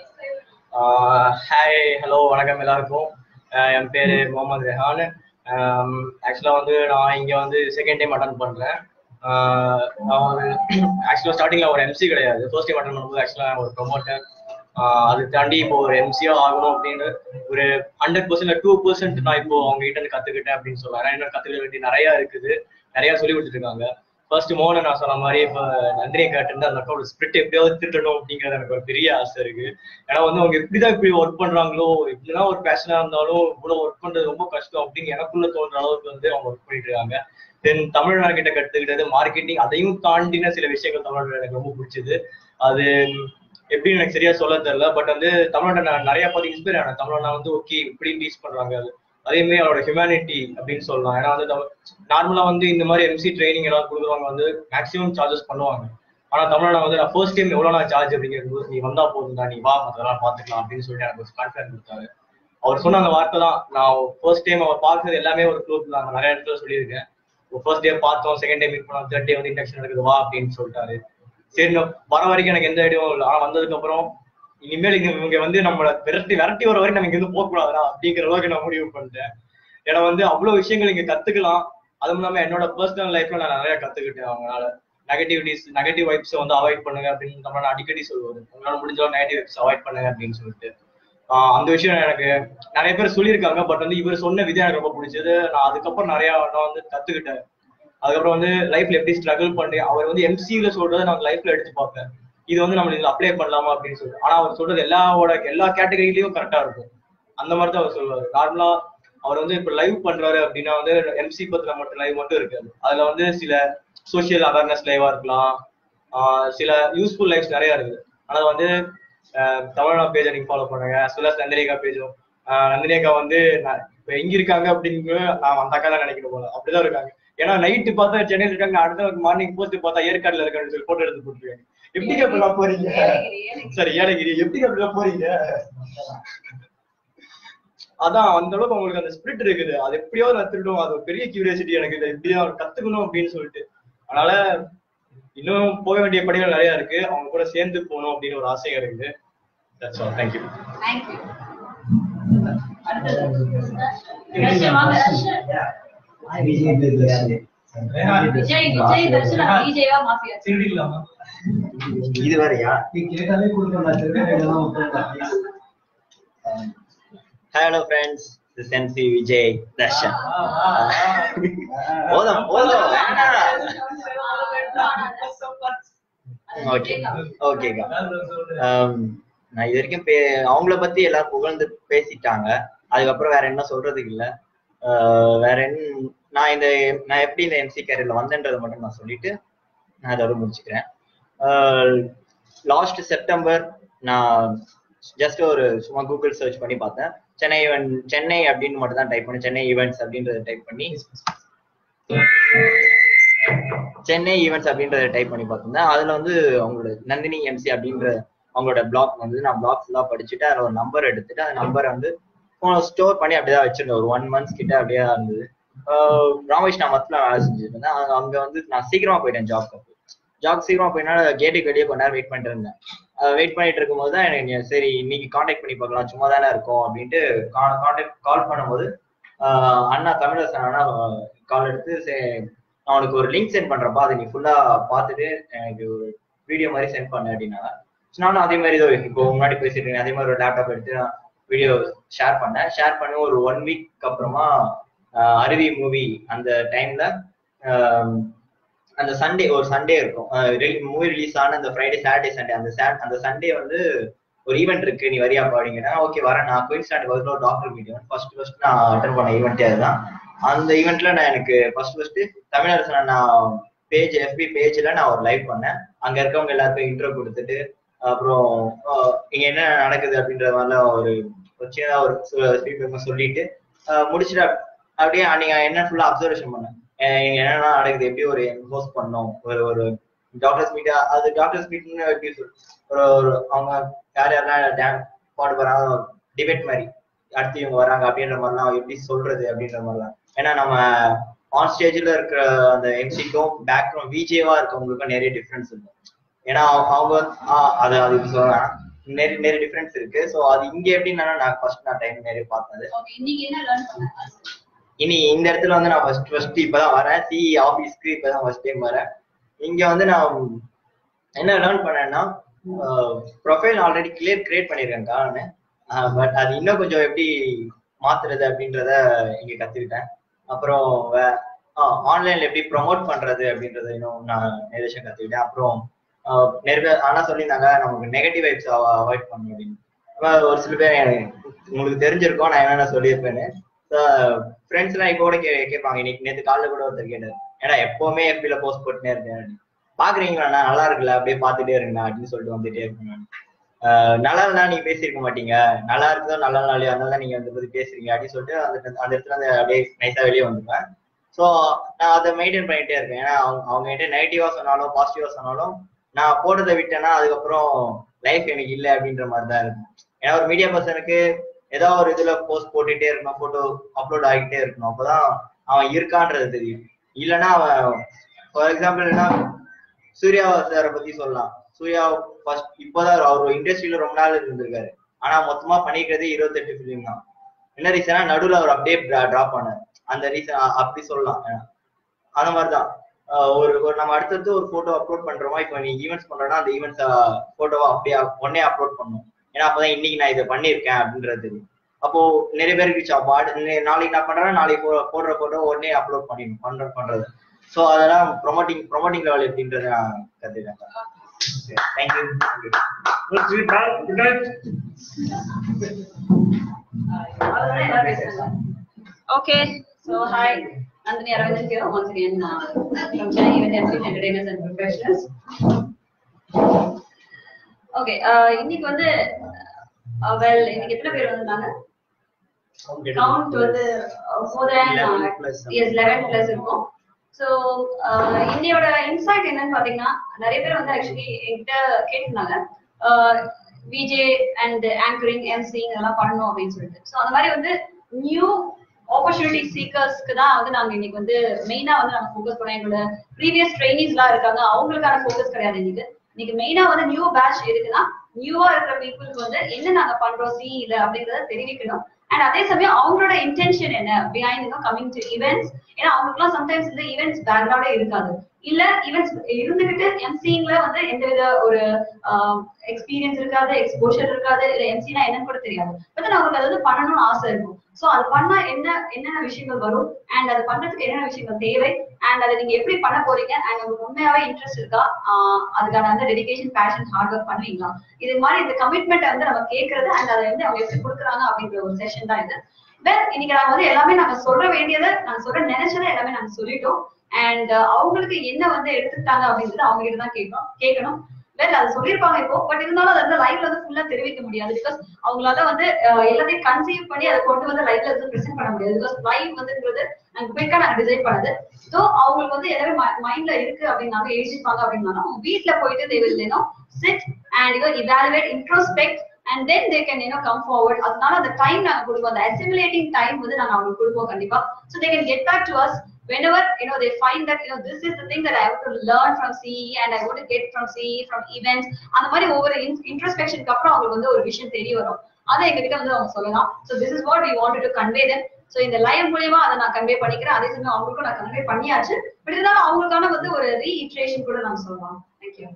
ஹாய் ஹலோ வணக்கம் எல்லாருக்கும் ஆஹ் என் பேரு முகமது ரெஹான் ஆக்சுவலா வந்து நான் இங்க வந்து செகண்ட் டைம் அட்டன் பண்றேன் ஆஹ் நான் ஒரு ஆக்சுவலா ஸ்டார்டிங்ல ஒரு எம்சி கிடையாது ஃபர்ஸ்ட் டைம் அட்டன் பண்ணும்போது ஆக்சுவலா ஒரு ப்ரொமோட்டர் அது தாண்டி இப்போ ஒரு எம்சியா ஆகணும் அப்படின்னு ஒரு ஹண்ட்ரட் பர்சன்ட் டூ பர்சன்ட் நான் இப்போ அவங்க கிட்ட இருந்து கத்துக்கிட்டேன் அப்படின்னு சொல்லலாம் ஏன்னா இன்னும் கத்துக்க வேண்டிய நிறைய இருக்குது நிறைய சொல்லி கொடுத்துட்டு இருக்காங்க ஃபர்ஸ்ட் மோன நான் சொன்ன மாதிரி இப்போ நந்தினியை கேட்டு அந்த அக்கௌண்ட் ஸ்பிரிட் எப்படியாவது திட்டணும் அப்படிங்கிறது எனக்கு ஒரு பெரிய ஆசை இருக்கு ஏன்னா வந்து அவங்க எப்படிதான் இப்படி ஒர்க் பண்றாங்களோ இப்படிதான் ஒரு பேஷனா இருந்தாலும் இவ்வளவு ஒர்க் பண்றது ரொம்ப கஷ்டம் அப்படின்னு எனக்குள்ள தோன்ற அளவுக்கு வந்து அவங்க ஒர்க் பண்ணிட்டு இருக்காங்க தென் தமிழ்நாடு கிட்ட கத்துக்கிட்டது மார்க்கெட்டிங் அதையும் தாண்டின சில விஷயங்கள் தமிழ்நாடு எனக்கு ரொம்ப பிடிச்சது அது எப்படி எனக்கு சரியா சொல்ல தெரியல பட் வந்து தமிழ்நாட்டை நான் நிறைய பார்த்து இன்ஸ்பயர் ஆனேன் தமிழ்நாடு வந்து ஓகே இப்படி டீச் பண்றாங்க அது அதே மாதிரி அவரோட ஹியூமனிட்டி அப்படின்னு சொல்லலாம் ஏன்னா வந்து நார்மலா வந்து இந்த மாதிரி எம்சி ட்ரைனிங் எல்லாம் கொடுக்குறவங்க வந்து மேக்ஸிமம் சார்ஜஸ் பண்ணுவாங்க ஆனா தமிழ்நாடு வந்து நான் ஃபர்ஸ்ட் டைம் எவ்வளவு நான் சார்ஜ் அப்படிங்கிறது நீ வந்தா போதும் தான் நீ வா மத்ததெல்லாம் பாத்துக்கலாம் அப்படின்னு சொல்லிட்டு எனக்கு ஒரு கான்ஃபிடன்ஸ் கொடுத்தாரு அவர் சொன்ன அந்த வார்த்தை தான் நான் ஃபர்ஸ்ட் டைம் அவர் பார்த்தது எல்லாமே ஒரு குரூப் தான் நான் நிறைய இடத்துல சொல்லியிருக்கேன் ஃபர்ஸ்ட் டே பார்த்தோம் செகண்ட் டே மீட் பண்ணோம் தேர்ட் டே வந்து இண்டக்ஷன் நடக்குது வா அப்படின்னு சொல்லிட்டாரு சரி நான் வர வரைக்கும் எனக்கு எந்த ஐடியாவும் இல்லை ஆனா வந்ததுக்கு அப்புறம் இனிமேல் இங்க இவங்க வந்து நம்மள விரட்டி விரட்டி வர வரைக்கும் நம்ம இங்க இருந்து போக கூடாதா அப்படிங்கிற அளவுக்கு நான் முடிவு பண்ணிட்டேன் ஏன்னா வந்து அவ்வளவு விஷயங்கள் இங்க கத்துக்கலாம் அதுவும் இல்லாம என்னோட பர்சனல் லைஃப்ல நான் நிறைய கத்துக்கிட்டேன் அவங்களால நெகட்டிவிட்டிஸ் நெகட்டிவ் வைப்ஸ் வந்து அவாய்ட் பண்ணுங்க அப்படின்னு நம்ம நான் அடிக்கடி சொல்லுவாரு உங்களால முடிஞ்ச நெகட்டிவ் வைப்ஸ் அவாய்ட் பண்ணுங்க அப்படின்னு சொல்லிட்டு ஆஹ் அந்த விஷயம் எனக்கு நிறைய பேர் சொல்லியிருக்காங்க பட் வந்து இவர் சொன்ன விதம் எனக்கு ரொம்ப பிடிச்சது நான் அதுக்கப்புறம் நிறைய நான் வந்து கத்துக்கிட்டேன் அதுக்கப்புறம் வந்து லைஃப்ல எப்படி ஸ்ட்ரகிள் பண்ணி அவர் வந்து எம்சியில சொல்றதை நான் லைஃப்ல எடுத்து பார்ப்பேன் இது வந்து நம்ம இதுல அப்ளை பண்ணலாமா அப்படின்னு சொல்லிட்டு ஆனா அவர் சொல்றது எல்லாவோட எல்லா கேட்டகரியிலயும் கரெக்டா இருக்கும் அந்த மாதிரி தான் அவர் சொல்லுவாரு நார்மலா அவர் வந்து இப்ப லைவ் பண்றாரு அப்படின்னா வந்து எம்சி பத்தில மட்டும் லைவ் மட்டும் இருக்காது அதுல வந்து சில சோசியல் அவேர்னஸ் லைவா இருக்கலாம் ஆஹ் சில யூஸ்ஃபுல் லைஃப்ஸ் நிறைய இருக்குது ஆனா வந்து ஆஹ் தமிழ்நா பேஜை நீங்க ஃபாலோ பண்ணுங்க as well as நந்தினிகா பேஜும் நந்தினிகா வந்து நான் இப்ப எங்க இருக்காங்க அப்படின்னு நான் அந்த அக்கா தான் நினைக்கிற போல அப்படிதான் இருக்காங்க ஏன்னா நைட்டு பார்த்தா சென்னையில் இருக்காங்க அடுத்த மார்னிங் போஸ்ட் பார்த்தா ஏற்காடுல இருக்கான்னு சொல்லி போட்டோ எடுத்து போட்டுருக்காங்க எப்படி அப்படிலாம் போறீங்க சரி ஏலகிரி எப்படி அப்படிலாம் போறீங்க அதான் அந்த அளவுக்கு அவங்களுக்கு அந்த ஸ்பிரிட் இருக்குது அது எப்படியோ நான் திருடும் அது ஒரு பெரிய கியூரியாசிட்டி எனக்கு இதை எப்படியோ கத்துக்கணும் அப்படின்னு சொல்லிட்டு அதனால இன்னும் போக வேண்டிய படிகள் நிறைய இருக்கு அவங்க கூட சேர்ந்து போகணும் அப்படின்னு ஒரு ஆசையும் இருக்குது that's all thank you thank you Darshan வாங்க தர்ஷன் விஜய் விஜய் தர்ஷன் விஜயவா மாஃபியா திருடிடலாமா இது வேறயா கேட்டாலே கொடுக்க hello friends this MC Vijay Darshan போதும் போதும் ஓகே ஓகேக்கா நான் இது வரைக்கும் பே- அவங்கள பத்தி எல்லாரும் புகழ்ந்து பேசிட்டாங்க அதுக்கப்புறம் வேற என்ன சொல்றதுக்கு இல்ல ஆஹ் வேற என்ன நான் இந்த நான் எப்படி இந்த எம்சி கேரியர்ல வந்தேன்றதை மட்டும் நான் சொல்லிட்டு நான் அதோட முடிச்சுக்கிறேன் லாஸ்ட் செப்டம்பர் நான் ஜஸ்ட் ஒரு சும்மா கூகுள் சர்ச் பண்ணி பார்த்தேன் சென்னை event சென்னை அப்படின்னு மட்டும் தான் டைப் பண்ணி சென்னை ஈவெண்ட்ஸ் அப்படின்றத டைப் பண்ணி சென்னை ஈவெண்ட்ஸ் அப்படின்றத டைப் பண்ணி பார்த்திருந்தேன் அதுல வந்து அவங்களோட நந்தினி எம்சி அப்படின்ற அவங்களோட பிளாக் வந்து நான் பிளாக் ஃபுல்லா படிச்சுட்டு அதில் ஒரு நம்பர் எடுத்துட்டு அந்த நம்பரை வந்து ஸ்டோர் பண்ணி அப்படியே தான் வச்சிருந்தேன் ஒரு ஒன் மந்த்ஸ் கிட்ட அப்படியே தான் இருந்தது ஆஹ் ராமகிருஷ்ணா மத்துல வேலை செஞ்சுட்டு இருந்தேன் அங்க அங்க வந்து நான் சீக்கிரமா போயிட்டேன் ஜாப் ஜாப் சீக்கிரமா போயினால கேட்டுக்கு வெளியே கொஞ்ச நேரம் வெயிட் பண்ணிட்டு இருந்தேன் வெயிட் பண்ணிட்டு இருக்கும்போது தான் எனக்கு நீ- சரி இன்னைக்கு காண்டாக்ட் பண்ணி பார்க்கலாம் சும்மா தானே இருக்கோம் அப்படின்ட்டு காண்டாக்ட் கால் பண்ணும்போது ஆஹ் அண்ணா தமிழரசன் அண்ணா கால் எடுத்து சரி நான் உனக்கு ஒரு லிங்க் சென்ட் பண்றப்பா அதை நீ ஃபுல்லா பார்த்துட்டு எனக்கு ஒரு வீடியோ மாதிரி சென்ட் பண்ணு அப்படின்னாங்க So நானும் அதே மாதிரி தான் இப்போ முன்னாடி பேசிட்டு இருக்கேன் அதே மாதிரி ஒரு லேப்டாப் எடுத்து நான் வீடியோ ஷேர் பண்ணேன் ஷேர் பண்ணி ஒரு ஒன் வீக் அப்புறமா ஆஹ் அருவி மூவி அந்த டைம்ல அந்த சண்டே ஒரு சண்டே இருக்கும் மூவி ரிலீஸ் ஆன அந்த ஃப்ரைடே சாட்டர்டே சண்டே அந்த Sat- அந்த சண்டே வந்து ஒரு ஈவெண்ட் இருக்கு நீ வரியா பாடிங்கன்னா ஓகே வரேன் நான் குயின் ஸ்டாண்ட் வந்து ஒரு டாக்டர் மீட்டிங் ஃபர்ஸ்ட் ஃபர்ஸ்ட் நான் அட்டன் பண்ண ஈவெண்ட்டே அதுதான் அந்த ஈவெண்ட்ல நான் எனக்கு ஃபர்ஸ்ட் ஃபர்ஸ்ட் தமிழரசன் நான் பேஜ் எஃபி பேஜ்ல நான் ஒரு லைவ் பண்ணேன் அங்க இருக்கவங்க எல்லாருக்கும் இன்ட்ரோ கொடுத்துட்டு அப்புறம் ஆஹ் இங்க என்ன நடக்குது அப்படின்ற மாதிரிலாம் ஒரு ஒரு சின்னதா ஒரு ஃபீட்பேக் சொல்லிட்டு ஆஹ் முடிச்சுட்டு அப்~ அப்படியே அன்னைக்கு என்ன ஃபுல்லா அப்சர்வேஷன் பண்ணேன் அஹ் இங்க என்னென்ன நடக்குது எப்படி ஒரு ஹோஸ்ட் பண்ணோம் ஒரு ஒரு டாக்டர்ஸ் மீட் அது டாக்டர்ஸ் மீட்னு எப்படி சொல் ஒரு ஒரு அவங்க யார் யாரெல்லாம் டேம் பாட போறாங்க டிபேட் மாதிரி அடுத்து இவங்க வராங்க அப்படின்ற மாதிரிலாம் எப்படி சொல்றது அப்படின்ற மாதிரிலாம் ஏன்னா நம்ம ஆன் ஸ்டேஜ்ல இருக்கிற அந்த எம்சிக்கும் பேக்ரவுண்ட் விஜேவா இருக்கவங்களுக்கும் நிறைய டிஃப்ரென்ஸ் இருக்கும் ஏன்னா அவங்க அவங்க ஆஹ் அது அது சொல்றேன் நிறைய நிறைய டிஃப்ரென்ஸ் இருக்கு ஸோ அது இங்க எப்படின்னா நான் ஃபர்ஸ்ட் நான் டைம் நிறைய பார்த்தது ஓகே இன்னைக்கு என்ன லேர்ன் பண்ண இனி இந்த இடத்துல வந்து நான் ஃபர்ஸ்ட் ஃபர்ஸ்ட் இப்பதான் வரேன் சி ஆபீஸ்க்கு இப்பதான் ஃபர்ஸ்ட் டைம் வரேன் இங்க வந்து நான் என்ன லேர்ன் பண்ணேன்னா ப்ரொஃபைல் ஆல்ரெடி கிளியர் கிரியேட் பண்ணிருக்கேன் நான் பட் அது இன்னும் கொஞ்சம் எப்படி மாத்துறது அப்படின்றத இங்க கத்துக்கிட்டேன் அப்புறம் ஆன்லைன்ல எப்படி ப்ரோமோட் பண்றது அப்படின்றத இன்னும் நான் நிறைய விஷயம் கத்துக்கிட்டேன் அப்புறம் ஆஹ் நிறைய பேர் ஆனா சொல்லியிருந்தாங்க நமக்கு நெகட்டிவ் வைப்ஸ் அவாய்ட் பண்ணணும் அப்படின்னு ஆனா ஒரு சில பேர் எனக்கு- உங்களுக்கு தெரிஞ்சிருக்கும் நான் என்னென்ன சொல்லியிருப்பேன்னு ஃப்ரெண்ட்ஸ் எல்லாம் இப்போ கூட கே கேட்பாங்க இன்னைக்கு நேற்று காலைல கூட ஒருத்தர் கேட்டார் ஏன்னா எப்பவுமே எஃபில போஸ்ட் போட்டுனே இருக்கேன் பாக்குறீங்களா நான் நல்லா இருக்குல்ல அப்படியே பார்த்துட்டே இருங்க அப்படின்னு சொல்லிட்டு வந்துட்டே இருக்கேன் நான் ஆஹ் நல்லா இருந்தா நீங்க பேசியிருக்க மாட்டீங்க நல்லா இருக்குதோ நல்ல நாளையோ அதனால தான் நீங்க அதை பத்தி பேசுறீங்க அப்படின்னு சொல்லிட்டு அந்த அந்த இடத்துல இருந்து அப்படியே நைஸா வெளியே வந்துருவேன் ஸோ நான் அதை மெயின்டைன் பண்ணிட்டே இருக்கேன் ஏன்னா அவங்க அவங்க கிட்ட நெகட்டிவா சொன்னாலும் பாசிட்டிவா சொன்னாலும் நான் போடுறதை விட்டேன்னா அதுக்கப்புறம் லைஃப் எனக்கு இல்லை அப்படின்ற மாதிரி தான் இருக்கும் ஏன்னா ஒரு மீடியா பர்சனுக்கு ஏதோ ஒரு இதுல போஸ்ட் போட்டுட்டே இருக்கணும் போட்டோ அப்லோட் ஆகிட்டே இருக்கணும் அப்பதான் அவன் இருக்கான்றது தெரியும் இல்லைன்னா அவன் ஃபார் எக்ஸாம்பிள் என்ன சூர்யா சாரை பத்தி சொல்லலாம் சூர்யா ஃபர்ஸ்ட் இப்போதான் அவர் இண்டஸ்ட்ரியில ரொம்ப நாள் இருந்திருக்காரு ஆனா மொத்தமா பண்ணிக்கிறதே இருபத்தெட்டு ஃபிலிம் தான் என்ன ரீசனா நடுவுல அவர் அப்படியே டிராப் பண்ணார் அந்த ரீசன் அப்படி சொல்லலாம் அந்த மாதிரிதான் ஆஹ் ஒரு ஒரு நம்ம அடுத்தடுத்து ஒரு போட்டோ அப்லோட் பண்றோமா இப்போ நீ ஈவெண்ட்ஸ் பண்றோம்னா அந்த ஈவெண்ட்ஸ் போட்டோவை அப்படியே உடனே அப்லோட் பண்ணணும் ஏன்னா அப்பதான் இன்னைக்கு நான் இதை பண்ணியிருக்கேன் அப்படின்றது தெரியும் அப்போ நிறைய பேருக்கு reach ஆகும். அடு- நே- நாளைக்கு நான் பண்றேன் நாளைக்கு போ- போடுற போட்டோ உடனே அப்லோட் பண்ணிடணும் பண்ற பண்றது ஸோ அதெல்லாம் ப்ரொமோட்டிங் ப்ரொமோட்டிங் லெவல் எப்படின்றத நான் கத்துக்கிட்டேன் தேங்க்யூ குட் நைட் அவ்வளவுதான் எல்லாரும் பேசுறாங்க Okay, so hi, Anthony Aravindan here once again uh, from Chennai Event MC Entertainers and Professionals. Okay, uh, இன்னைக்கு வந்து uh, well இன்னைக்கு எத்தனை பேர் வந்திருந்தாங்க கவுண்ட் வந்து more than 11 plus. Yes eleven plus இருக்கும் ஸோ இன்னையோட இன்சைட் என்னன்னு பாத்தீங்கன்னா நிறைய பேர் வந்து ஆக்சுவலி என்கிட்ட கேட்டிருந்தாங்க விஜே அண்ட் ஆங்கரிங் எம்சிங் இதெல்லாம் பண்ணணும் அப்படின்னு சொல்லிட்டு ஸோ அந்த மாதிரி வந்து நியூ ஆப்பர்ச்சுனிட்டி சீக்கர்ஸ்க்கு தான் வந்து நாங்க இன்னைக்கு வந்து மெயினா வந்து நாங்க ஃபோக்கஸ் பண்ணோம் எங்களோட ப்ரீவியஸ் ட்ரைனிஸ்லாம் இருக்காங்க அவங்களுக்கான ஃபோக்கஸ் கிடையாது இன்னைக்கு இன்னைக்கு மெயினா வந்து நியூ பேட்ச் இருக்குன்னா நியூவா இருக்கிற பீப்புளுக்கு வந்து என்ன நாங்க பண்றோம் சிஇல அப்படிங்கறத தெரிவிக்கணும் அண்ட் அதே சமயம் அவங்களோட இன்டென்ஷன் என்ன பிஹைண்ட் கமிங் டு ஈவெண்ட்ஸ் ஏன்னா அவங்களுக்குலாம் சம்டைம்ஸ் இந்த ஈவெண்ட்ஸ் பேக்ரவுண்டே இருக்காது இல்ல ஈவெண்ட்ஸ் இருந்துகிட்டு எம்சிங்ல வந்து எந்தவித ஒரு எக்ஸ்பீரியன்ஸ் இருக்காது எக்ஸ்போஷர் இருக்காது இல்ல எம்சினா என்னன்னு கூட தெரியாது பட் அவங்களுக்கு அது வந்து பண்ணணும்னு ஆசை இருக்கும் சோ அது பண்ணா என்ன என்னென்ன விஷயங்கள் வரும் அண்ட் அது பண்றதுக்கு என்னென்ன விஷயங்கள் தேவை அண்ட் அதை நீங்க எப்படி பண்ண போறீங்க அண்ட் உங்களுக்கு உண்மையாவே இன்ட்ரெஸ்ட் இருக்கா ஆஹ் அதுக்கான அந்த டெடிகேஷன் பேஷன் ஹார்ட் ஒர்க் பண்ணுவீங்களா இது மாதிரி இந்த கமிட்மெண்ட் வந்து நம்ம கேட்கறது அண்ட் அதை வந்து அவங்க எப்படி கொடுக்குறாங்க அப்படிங்கிற ஒரு செஷன் தான் இது வெல் இன்னைக்கு நாங்க வந்து எல்லாமே நாங்க சொல்ற வேண்டியதை நாங்க சொல்ற நினைச்சதை எல்லாமே நாங்க சொல்லிட்டோம் அண்ட் அவங்களுக்கு என்ன வந்து எடுத்துக்கிட்டாங்க அப்படின்றது அவங்க கிட்ட தான் கேட்கணும் கேட்கணும் வேற அது சொல்லியிருப்பாங்க இப்போ பட் இருந்தாலும் அதை வந்து லைவ்ல வந்து ஃபுல்லா தெரிவிக்க முடியாது பிகாஸ் அவங்களால வந்து அஹ், எல்லாத்தையும் கன்சீவ் பண்ணி அதை கொண்டு வந்து லைவ்ல வந்து பிரசென்ட் பண்ண முடியாது பிகாஸ் லைவ் வந்துங்கிறது நாங்க குயிக்கா நாங்க டிசைட் பண்ணது ஸோ அவங்களுக்கு வந்து எல்லாமே மைண்ட்ல இருக்கு அப்படின்னாங்க எழுதிப்பாங்க அப்படின்னாலும் அவங்க வீட்ல போயிட்டு they will you know sit and you know evaluate introspect and then they can you know come forward அதனால அந்த டைம் நாங்க கொடுப்போம் அந்த அசிமுலேட்டிங் டைம் வந்து நாங்க அவங்களுக்கு கொடுப்போம் கண்டிப்பா so they can get back to us whenever you know they find that you know this is the thing that I have to learn from CE and I want to get from CE from events அந்த மாதிரி ஒவ்வொரு இன்ட்ரோஸ்பெக்ஷனுக்கு அப்புறம் அவங்களுக்கு வந்து ஒரு விஷயம் தெரிய வரும் அதை எங்ககிட்ட வந்து அவங்க சொல்லலாம் so this is what you want to convey then so இந்த லைவ் மூலியமா அதை நான் கன்வே பண்ணிக்கிறேன் அதே சமயம் அவங்களுக்கும் நான் கன்வே பண்ணியாச்சு பட் இருந்தாலும் அவங்களுக்கான வந்து ஒரு ரீஇட்ரேஷன் கூட நம்ம சொல்லலாம் thank you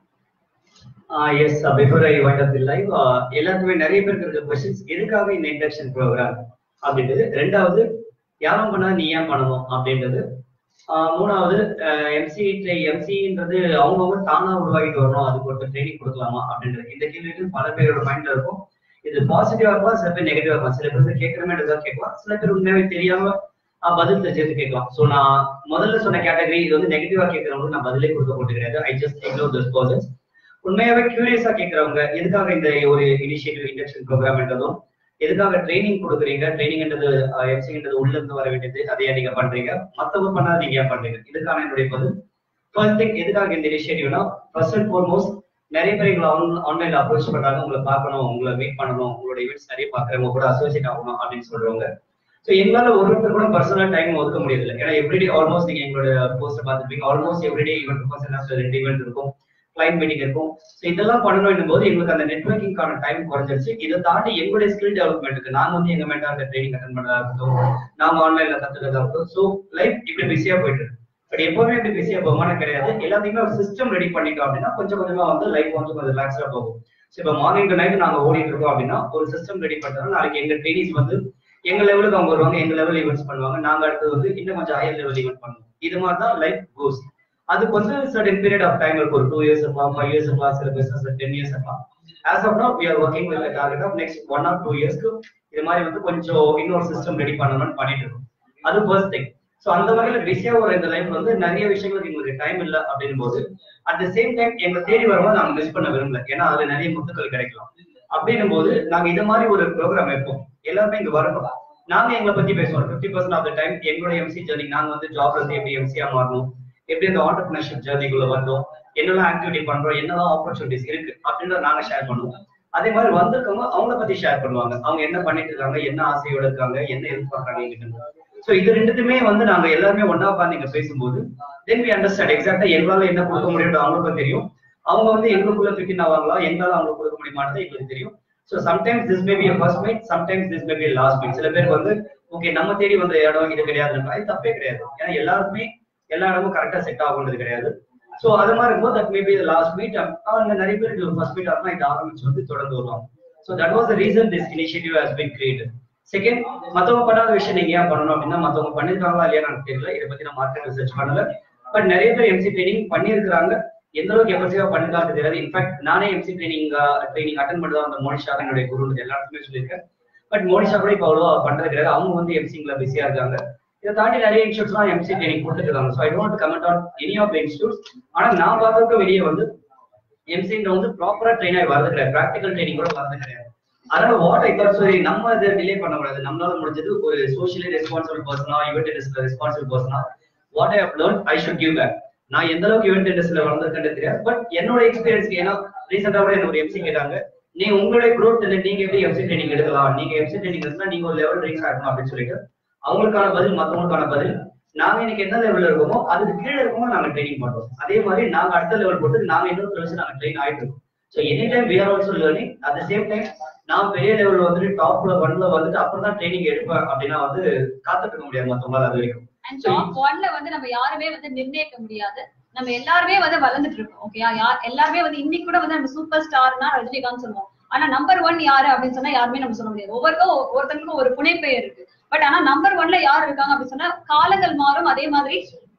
yes before I wind up the live எல்லாத்துக்குமே நிறைய பேருக்கு இருக்க கொஸ்டின்ஸ் எதுக்காக இந்த இண்டக்ஷன் ப்ரோக்ராம் அப்படின்றது ரெண்டாவது யாரும் பண்ணா நீ ஏன் பண்ணணும் அப்படின்றது ஆஹ் மூணாவது எம்சி எம்சின்றது அவங்கவுங்க தானா உருவாக்கிட்டு வரணும் அதுக்கு ஒரு ட்ரைனிங் கொடுக்கலாமா அப்படின்றது இந்த கேள்விகள் பல பேரோட மைண்ட்ல இருக்கும் இது பாசிட்டிவா இருக்கலாம் சில பேர் நெகட்டிவா இருக்கலாம் சில பேர் கேட்கற மாதிரி கேட்கலாம் சில பேர் உண்மையாவே தெரியாம ஆஹ் பதில் தெரிஞ்சது கேட்கலாம் சோ நான் முதல்ல சொன்ன கேட்டகரி இது வந்து நெகட்டிவா கேட்கறவங்களுக்கு நான் பதிலே கொடுக்க போட்டு கிடையாது I just ignore this persons உண்மையாவே கியூரியஸா கேட்கறவங்க எதுக்காக இந்த ஒரு இனிஷியேட்டிவ் இண்டக்ஷன் ப்ரோக்ராம்ன்றதும் எதுக்காக ட்ரைனிங் கொடுக்குறீங்க ட்ரைனிங்ன்றது எஃப்சின்றது உள்ள இருந்து வர வேண்டியது அதையே நீங்க பண்றீங்க மத்தவங்க பண்ணாத நீங்க ஏன் பண்றீங்க இதுக்கான என்னுடைய பதில் ஃபர்ஸ்ட் திங் எதுக்காக இந்த இனிஷியேட்டிவ்னா ஃபர்ஸ்ட் அண்ட் ஃபார்மோஸ்ட் நிறைய பேர் எங்களை ஆன்லைன்ல அப்ரோச் பண்றாங்க உங்களை பார்க்கணும் உங்களை மீட் பண்ணணும் உங்களோட ஈவெண்ட்ஸ் நிறைய பாக்குறவங்க கூட அசோசியேட் ஆகணும் அப்படின்னு சொல்றவங்க ஸோ எங்களால ஒருத்தர் கூட பர்சனல் டைம் ஒதுக்க முடியல ஏன்னா எவ்ரிடே ஆல்மோஸ்ட் நீங்க எங்களோட போஸ்ட் பார்த்துருப்பீங்க ஆல்மோஸ்ட் எவ்ரிடே ஈவெண்ட் இருக்கும் ரெண்டு ஈவெண்ட் இருக்கும் கிளைண்ட் மீட்டிங் இருக்கும் ஸோ இதெல்லாம் பண்ணணும் போது எங்களுக்கு அந்த நெட்ஒர்க்கிங்கான டைம் குறைஞ்சிருச்சு இதை தாண்டி எங்களுடைய ஸ்கில் டெவலப்மெண்ட்டுக்கு நாங்க வந்து எங்க மென்டார் ட்ரைனிங் அட்டன் பண்ணதா இருக்கட்டும் நாங்க ஆன்லைன்ல கத்துக்கிறதா இருக்கட்டும் ஸோ லைஃப் இப்படி பிஸியா போயிட்டு இருக்கு பட் எப்பவுமே இப்படி பிஸியா போகுமான கிடையாது எல்லாத்தையுமே ஒரு சிஸ்டம் ரெடி பண்ணிட்டோம் அப்படின்னா கொஞ்சம் கொஞ்சமா வந்து லைஃப் வந்து கொஞ்சம் ரிலாக்ஸ்டா போகும் ஸோ இப்போ மார்னிங் டு நைட் நாங்க ஓடிட்டு இருக்கோம் அப்படின்னா ஒரு சிஸ்டம் ரெடி பண்ணோம்னா நாளைக்கு எங்க ட்ரைனிஸ் வந்து எங்க லெவலுக்கு அவங்க வருவாங்க எங்க லெவல் ஈவெண்ட்ஸ் பண்ணுவாங்க நாங்க அடுத்தது வந்து இன்னும் கொஞ்சம் ஹையர் லெவல் ஈவெண்ட் பண்ணுவோம் இது மாதிரி தான் லைஃப் கோஸ் அதுக்கு வந்து சர்டன் பீரியட் ஆஃப் டைம் இருக்கும் ஒரு டூ இயர்ஸ் இருக்கலாம் ஃபைவ் இயர்ஸ் இருக்கலாம் சில பிசினஸ் டென் இயர்ஸ் இருக்கலாம் as of now we are working with target of next one or two இயர்ஸ்க்கு இது மாதிரி வந்து கொஞ்சம் இன்னொரு சிஸ்டம் ரெடி பண்ணணும்னு பண்ணிட்டு இருக்கோம் அது ஃபர்ஸ்ட் திங் ஸோ அந்த வகையில பிஸியா ஒரு இந்த லைஃப் வந்து நிறைய விஷயங்களுக்கு எங்களுக்கு டைம் இல்லை அப்படின் போது அட் த சேம் டைம் எங்களை தேடி வரும்போது நாங்க மிஸ் பண்ண விரும்பல ஏன்னா அதுல நிறைய முத்துக்கள் கிடைக்கலாம் அப்படின்னும் போது நாங்க இது மாதிரி ஒரு ப்ரோக்ராம் வைப்போம் எல்லாருமே இங்க வரணும் நாங்க எங்களை பத்தி பேசுவோம் fifty percent of the time எங்களோட எம்சி ஜர்னி நாங்க வந்து ஜாப்ல இருந்து எப்படி எம்சியா மாறணும் எப்படி இந்த ஆண்டர்பிரினர்ஷிப் ஜர்னிக்குள்ள வந்தோம் என்னெல்லாம் ஆக்டிவிட்டி பண்றோம் என்னெல்லாம் ஆப்பர்ச்சுனிட்டிஸ் இருக்கு அப்படின்றத நாங்க ஷேர் பண்ணுவோம் அதே மாதிரி வந்திருக்கவங்க அவங்கள பத்தி ஷேர் பண்ணுவாங்க அவங்க என்ன பண்ணிட்டு இருக்காங்க என்ன ஆசையோட இருக்காங்க என்ன எதிர்பார்க்கறாங்க எங்கிட்ட சோ இது ரெண்டுத்துமே வந்து நாங்க எல்லாருமே ஒன்னா உட்காந்து இங்க பேசும்போது தென் வி அண்டர்ஸ்டாண்ட் எக்ஸாக்டா எங்களால என்ன கொடுக்க முடியும் அவங்களுக்கும் தெரியும் அவங்க வந்து எங்களுக்குள்ள ஃபிட்டின் ஆவாங்களா எங்களால அவங்களுக்கு கொடுக்க முடியுமானது எங்களுக்கு தெரியும் so sometimes this may be first meet sometimes this may be last meet சில பேருக்கு வந்து ஓகே நம்ம தேடி வந்த இடம் இது கிடையாதுன்னா இது தப்பே கிடையாது ஏன்னா எல்லாருக்குமே எல்லா இடமும் கரெக்டா செட் ஆகுன்றது கிடையாது சோ அது மாதிரி இருக்கும்போது தட் மேபி லாஸ்ட் மீட் அவங்க நிறைய பேர் இது ஃபர்ஸ்ட் மீட் ஆகுனா இது ஆரம்பிச்சு வந்து தொடர்ந்து வருவாங்க so that was the reason this initiative has been created second மத்தவங்க பண்ணாத விஷயம் நீங்க ஏன் பண்ணணும் அப்படின்னா மத்தவங்க பண்ணிருக்காங்களா இல்லையா எனக்கு தெரியல இதை பத்தி நான் மார்க்கெட் ரிசர்ச் பண்ணல பட் நிறைய பேர் எம்சி ட்ரைனிங் பண்ணியிருக்கிறாங்க எந்த அளவுக்கு எஃபெக்டிவா பண்ணிருக்காங்க தெரியாது இன்ஃபேக்ட் நானே எம்சி ட்ரைனிங் ட்ரைனிங் அட்டன் பண்ணதான் அந்த மோனிஷா தான் என்னுடைய குரு எல்லாருக்குமே சொல்லியிருக்கேன் பட் மோனிஷா கூட இப்போ அவ்வளோவா பண்றது கிடையாது அவங்க வந்து எம்சிங்ல பிஸியா இருக்காங்க இதை தாண்டி நிறைய இன்ஸ்டியூட்ஸ்லாம் எம்சி ட்ரைனிங் கொடுத்துருக்காங்க so I don't comment on any of the institutes ஆனா நான் பார்த்ததுக்கு வெளியே வந்து எம்சின்ற வந்து ப்ராப்பரா ட்ரெயின் ஆகி வரது கிடையாது ப்ராக்டிகல் ட்ரைனிங் கூட வரது கிடையாது அதனால வாட் ஐ தாட் சரி நம்ம இதை டிலே பண்ண கூடாது நம்மளால முடிஞ்சது ஒரு சோஷியலி ரெஸ்பான்சிபிள் பர்சனா ஈவெண்ட் இண்டஸ்ட்ரியில் ரெஸ்பான்சிபிள் பர்சனா what I have learn I should give back நான் எந்த அளவுக்கு ஈவெண்ட் இண்டஸ்ட்ரியில் வளர்ந்துருக்கேன் தெரியாது பட் என்னோட எக்ஸ்பீரியன்ஸ் ஏன்னா ரீசெண்டா கூட என்ன ஒரு எம்சி கேட்டாங்க நீ உங்களுடைய growth ல நீங்க எப்படி எம்சி ட்ரைனிங் எடுக்கலாம் நீங்க எம்சி ட்ரைனிங் எடுத்தா நீங்க ஒரு லெவல் ரீச் ஆகணும் அப்படின்னு சொல்லிட்டு அவங்களுக்கான பதில் மத்தவங்களுக்கான பதில் நாங்க இன்னைக்கு என்ன லெவல்ல இருக்கோமோ அதுக்கு கீழே இருக்கோமோ நாங்க ட்ரைனிங் பண்றோம் அதே மாதிரி நாங்க அடுத்த லெவல் போட்டு நாங்க இன்னொரு வச்சு நாங்க ட்ரெயின் ஆயிட்டு இருக்கோம் so any time we are also learning at the same time நான் பெரிய லெவல்ல வந்துட்டு டாப்ல ஒன்ல வந்துட்டு அப்புறம் தான் ட்ரைனிங் எடுப்பேன் அப்படின்னா வந்து காத்துட்டு இருக்க முடியாது மத்தவங்களால அது வரைக்கும் அண்ட் டாப் ஒன்ல வந்து நம்ம யாருமே வந்து நிர்ணயிக்க முடியாது நம்ம எல்லாருமே வந்து வளர்ந்துட்டு இருக்கோம் ஓகேயா யார் எல்லாருமே வந்து இன்னைக்கு கூட வந்து நம்ம சூப்பர் ஸ்டார்னா ரஜினிகாந்த் சொல்லுவோம் ஆனா நம்பர் ஒன் யாரு அப்படின்னு சொன்னா யாருமே நம்ம சொல்ல முடியாது ஒவ்வொருக்கும் ஒருத்தங்களுக்கும் ஒரு புனைப்பெயர் இருக்கு பட் ஆனா நம்பர் ஒன்ல யார் இருக்காங்க அப்படின்னு சொன்னா காலங்கள் மாறும் அதே மாதிரி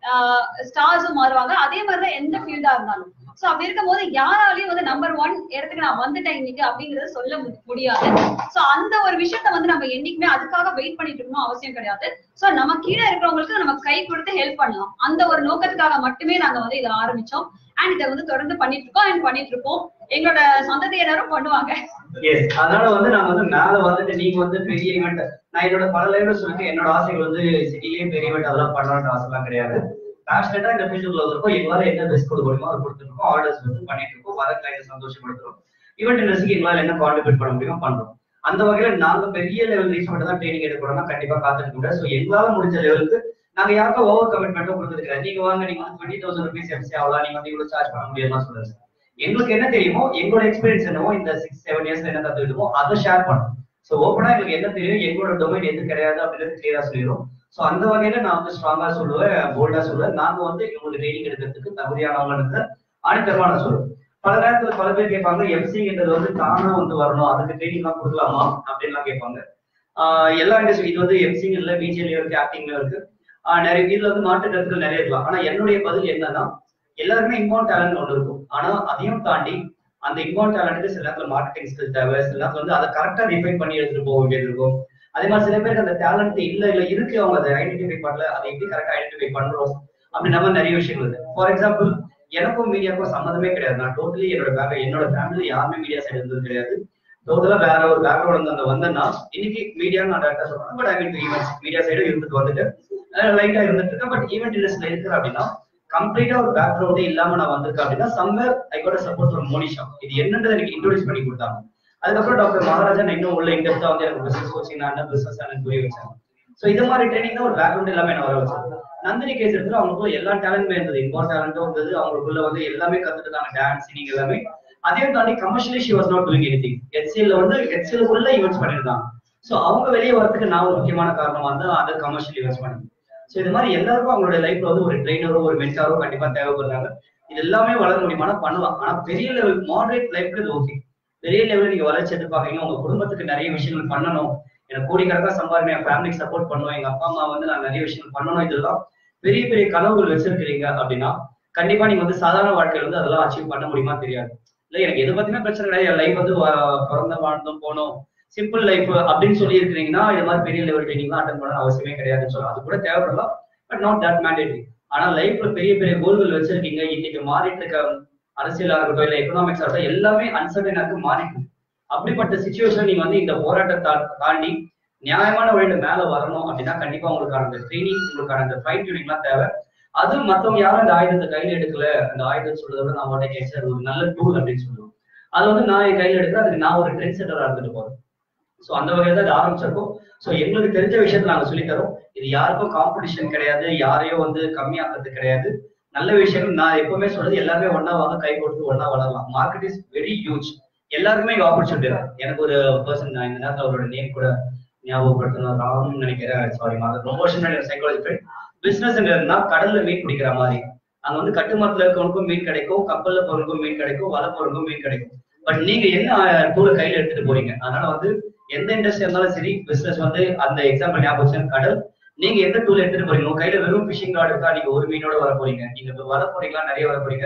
ஸ்டார்ஸும் மாறுவாங்க அதே மாதிரிதான் எந்த ஃபீல்டா இருந்தாலும் சோ அப்படி இருக்கும்போது யாராலையும் வந்து நம்பர் ஒன் இடத்துக்கு நான் வந்துட்டேன் இன்னைக்கு அப்படிங்கறத சொல்ல மு- முடியாது சோ அந்த ஒரு விஷயத்த வந்து நம்ம என்னைக்குமே அதுக்காக வெயிட் பண்ணிட்டு இருக்கணும் அவசியம் கிடையாது சோ நம்ம கீழே இருக்கிறவங்களுக்கு நம்ம கை கொடுத்து ஹெல்ப் பண்ணலாம் அந்த ஒரு நோக்கத்துக்காக மட்டுமே நாங்க வந்து இதை ஆரம்பிச்சோம் அண்ட் இதை வந்து தொடர்ந்து பண்ணிட்டு இருக்கோம் அண்ட் பண்ணிட்டு இருக்கோம் எங்களோட சந்ததியினரும் பண்ணுவாங்க எஸ் அதனால வந்து நாங்க வந்து மேல வந்துட்டு நீங்க வந்து பெரிய ஈவெண்ட் நான் என்னோட பல லைவ்ல சொல்லிட்டு என்னோட ஆசைகள் வந்து சிட்டிலேயே பெரிய ஈவெண்ட் அதெல்லாம் பண்ணலாம்னு ஆசைலாம் கிடையாது பேஷனட்டா இந்த ஃபீல்டுக்குள்ள வந்திருக்கோம் எங்களால என்ன பெஸ்ட் கொடுக்க முடியுமோ அதை கொடுத்துருக்கோம் ஆர்டர்ஸ் வந்து பண்ணிட்டு இருக்கோம் வர கிளைண்ட் சந்தோஷப்படுத்துறோம் ஈவெண்ட் இண்டஸ்ட்ரிக்கு எங்களால என்ன கான்ட்ரிபியூட் பண்ண முடியுமோ பண்றோம் அந்த வகையில நாங்க பெரிய லெவல் ரீச் மட்டும் தான் ட்ரைனிங் எடுக்கிறோம்னா கண்டிப்பா காத்துக்க முடியாது ஸோ எங்களால முடிஞ்ச லெவலுக்கு நாங்க யாருக்கும் ஓவர் கமிட்மெண்ட்டும் கொடுத்தது கிடையாது நீங்க வாங்க நீங்க வந்து டுவெண்ட்டி தௌசண்ட் ருபீஸ் எஃப்சி ஆகலாம் நீங்க வந்து இவ்வளவு சார்ஜ் பண்ண முடியாதுலாம் சொல்லுங்க எங்களுக்கு என்ன தெரியுமோ எங்களோட எக்ஸ்பீரியன்ஸ் என்னவோ இந்த சிக்ஸ் செவன் இயர்ஸ்ல என்ன கத்துக்கிட்டோமோ அதை ஷேர் பண்ணும் சோ ஓப்பனா எங்களுக்கு என்ன தெரியும் எங்களோட டொமைன் எது கிடையாது அப்படின்றது கிளியரா சொல்லிடும் சோ அந்த வகையில நான் வந்து ஸ்ட்ராங்கா சொல்லுவேன் போல்டா சொல்லுவேன் நாங்க வந்து எங்களுக்கு ட்ரைனிங் எடுக்கிறதுக்கு தகுதியானவங்க ஆணித்தரமா நான் சொல்லுவேன் பல நேரத்துல பல பேர் கேட்பாங்க எஃப்சிங்கிறது வந்து தானா வந்து வரணும் அதுக்கு ட்ரைனிங் எல்லாம் கொடுக்கலாமா அப்படின்லாம் கேட்பாங்க ஆஹ் எல்லா இண்டஸ்ட்ரி இது வந்து எஃப்சிங் இல்ல பிஜிஎல் இருக்கு ஆக்டிங்ல இருக்கு ஆஹ் நிறைய இதுல வந்து மாற்று கருத்துக்கள் நிறைய இருக்கலாம் ஆனா என்னுடைய பதில் என்னன்னா எல்லாருமே இன்பான் டேலண்ட் ஒன்று இருக்கும் ஆனா அதையும் தாண்டி அந்த இன்பான் டேலண்ட்டுக்கு சில நேரத்துல மார்க்கெட்டிங் ஸ்கில் தேவை சில நேரத்துல வந்து அதை கரெக்டா டிஃபைன் பண்ணி எடுத்துட்டு போக வேண்டியது இருக்கும் அதே மாதிரி சில பேருக்கு அந்த டேலண்ட் இல்ல இல்ல இருக்கு அவங்க அதை ஐடென்டிஃபை பண்ணல அதை எப்படி கரெக்டா ஐடென்டிஃபை பண்றோம் அப்படி நம்ம நிறைய விஷயங்கள் இருக்கு ஃபார் எக்ஸாம்பிள் எனக்கும் மீடியாவுக்கும் சம்மந்தமே கிடையாது நான் டோட்டலி என்னோட பேக் என்னோட ஃபேமிலி யாருமே மீடியா சைடு இருந்தது கிடையாது டோட்டலா வேற ஒரு பேக்ரவுண்ட் அந்த வந்தேன்னா இன்னைக்கு மீடியா நான் டேரக்டா சொல்றேன் but I mean events media side இருந்துட்டு வந்துட்டு லைட்டா இருந்துட்டு இருக்கேன் பட் ஈவெண்ட் இண்டஸ்ட்ரியில இருக்கிறேன் அப்படின்னா கம்ப்ளீட்டா ஒரு பேக்ரவுண்டே இல்லாம நான் வந்திருக்கேன் அப்படின்னா somewhere I got support from Monisha இது என்னன்றது எனக்கு இன்ட்ரோடியூஸ் பண்ணி கொடுத்தாங்க அதுக்கப்புறம் டாக்டர் மகாராஜன் இன்னும் உள்ள இன்டெப்தா வந்து எனக்கு பிசினஸ் கோச்சிங் நான் பிசினஸ் எனக்கு புரிய வச்சாங்க சோ இது மாதிரி ட்ரைனிங் தான் ஒரு பேக்ரவுண்ட் எல்லாமே என்ன வர வச்சாங்க நந்தினி கேஸ் எடுத்து அவங்களுக்குள்ள எல்லா டேலண்ட்மே இருந்தது இம்பார்ட் டேலண்டும் இருந்தது அவங்களுக்குள்ள வந்து எல்லாமே கத்துக்கிட்டாங்க டான்ஸ் சிங்கிங் எல்லாமே அதையும் தாண்டி commercially she was not doing anything ஹெச்சிஎல்ல வந்து ஹெச்சிஎல்குள்ள ஈவெண்ட்ஸ் பண்ணிருந்தாங்க சோ அவங்க வெளியே வரதுக்கு நான் ஒரு முக்கியமான காரணமா இருந்தா அதை கமர்ஷியல் ஈவெண்ட்ஸ் பண்ணி சோ இது மாதிரி எல்லாருக்கும் அவங்களோட லைஃப்ல வந்து ஒரு ட்ரெயினரோ ஒரு மென்டாரோ கண்டிப்பா தேவைப்படுறாங்க இது எல்லாமே வளர முடியுமானா பண்ணலாம் ஆனா பெரிய லெவல் மாடரேட் லைஃப்க்கு இது ஓகே பெரிய லெவலில் நீங்க வளர்ச்சி எதிர்பார்க்கறீங்க உங்க குடும்பத்துக்கு நிறைய விஷயங்கள் பண்ணணும் எனக்கு கோடிக்கணக்கா சம்பாதிக்கணும் என் ஃபேமிலிக்கு சப்போர்ட் பண்ணணும் எங்க அப்பா அம்மா வந்து நான் நிறைய விஷயங்கள் பண்ணணும் இதெல்லாம் பெரிய பெரிய கனவுகள் வச்சிருக்கிறீங்க அப்படின்னா கண்டிப்பா நீங்க வந்து சாதாரண வாழ்க்கையில வந்து அதெல்லாம் அச்சீவ் பண்ண முடியுமா தெரியாது இல்ல எனக்கு எது பத்தின பிரச்சனை கிடையாது என் லைஃப் வந்து வ- பிறந்த வாழ்ந்தோம் போனோம் சிம்பிள் லைஃப் அப்படின்னு சொல்லி இருக்கிறீங்கன்னா இது மாதிரி பெரிய லெவல் ட்ரைனிங் அட்டன் பண்ண அவசியமே கிடையாதுன்னு சொல்லலாம் அது கூட தேவைப்படலாம் பட் நாட் தட் மேண்டேட்டரி ஆனா லைஃப்ல பெரிய பெரிய கோல்கள் வச்சிருக்கீங்க இன்னைக்கு மாறிட்டு இருக்க அரசியலா இருக்கட்டும் இல்ல எக்கனாமிக்ஸ் ஆகட்டும் எல்லாமே அன்சர்டனா இருக்கு மாறிட்டு இருக்கு. அப்படிப்பட்ட சுச்சுவேஷன் நீங்க வந்து இந்த போராட்டத்தை தா- தாண்டி நியாயமான வழியில மேல வரணும் அப்படின்னா கண்டிப்பா உங்களுக்கான அந்த ட்ரைனிங் உங்களுக்கான அந்த ஃபைன் டியூனிங் எல்லாம் தேவை அது மத்தவங்க யாரும் அந்த ஆயுதத்தை கையில எடுக்கல அந்த ஆயுதம் சொல்றத விட நான் உடனே கேட்க அது ஒரு நல்ல டூல் அப்படின்னு சொல்லுவோம் அது வந்து நான் என் கையில எடுக்கிறேன் அதுக்கு நான் ஒரு ட்ரெண்ட் செட்டரா இருந்துட்டு போறேன் சோ அந்த வகையில தான் இது ஆரம்பிச்சிருக்கோம் சோ எங்களுக்கு தெரிஞ்ச விஷயத்த நாங்க சொல்லித் தரோம் இது யாருக்கும் காம்படிஷன் கிடையாது யாரையும் வந்து கம்மியாக்குறது கிடையாது நல்ல விஷயங்கள் நான் எப்பவுமே சொல்றது எல்லாருமே ஒண்ணா வாங்க கை கொடுத்து ஒண்ணா வளரலாம் மார்க்கெட் இஸ் வெரி ஹியூஜ் எல்லாருக்குமே இங்க ஆப்பர்ச்சுனிட்டி இருக்கு எனக்கு ஒரு பர்சன் நான் இந்த நேரத்துல அவரோட நேம் கூட ஞாபகப்படுத்தணும் ராம்னு நினைக்கிறேன் சாரி ரொம்ப வருஷம் சைக்காலஜி ஃப்ரெண்ட் பிசினஸ் கடல்ல மீன் பிடிக்கிற மாதிரி அங்க வந்து கட்டுமரத்துல இருக்கவனுக்கும் மீன் கிடைக்கும் கப்பல்ல போறவனுக்கும் மீன் கிடைக்கும் வலை போறவனுக்கும் மீன் கிடைக்கும் பட் நீங்க என்ன டூல கையில எடுத்துட்டு போறீங்க அதனால வந்து எந்த இண்டஸ்ட்ரி இருந்தாலும் சரி பிசினஸ் வந்து அந்த எக்ஸாம்பிள் ஞாபகம் வச்சுக்கோங்க, கடல் நீங்க எந்த டூல் எடுத்துட்டு போறீங்க உங்க கையில வெறும் ஃபிஷிங் ராட் இருக்கா நீங்க ஒரு மீனோட வர போறீங்க நீங்க இப்ப வர போறீங்களா நிறைய வர போறீங்க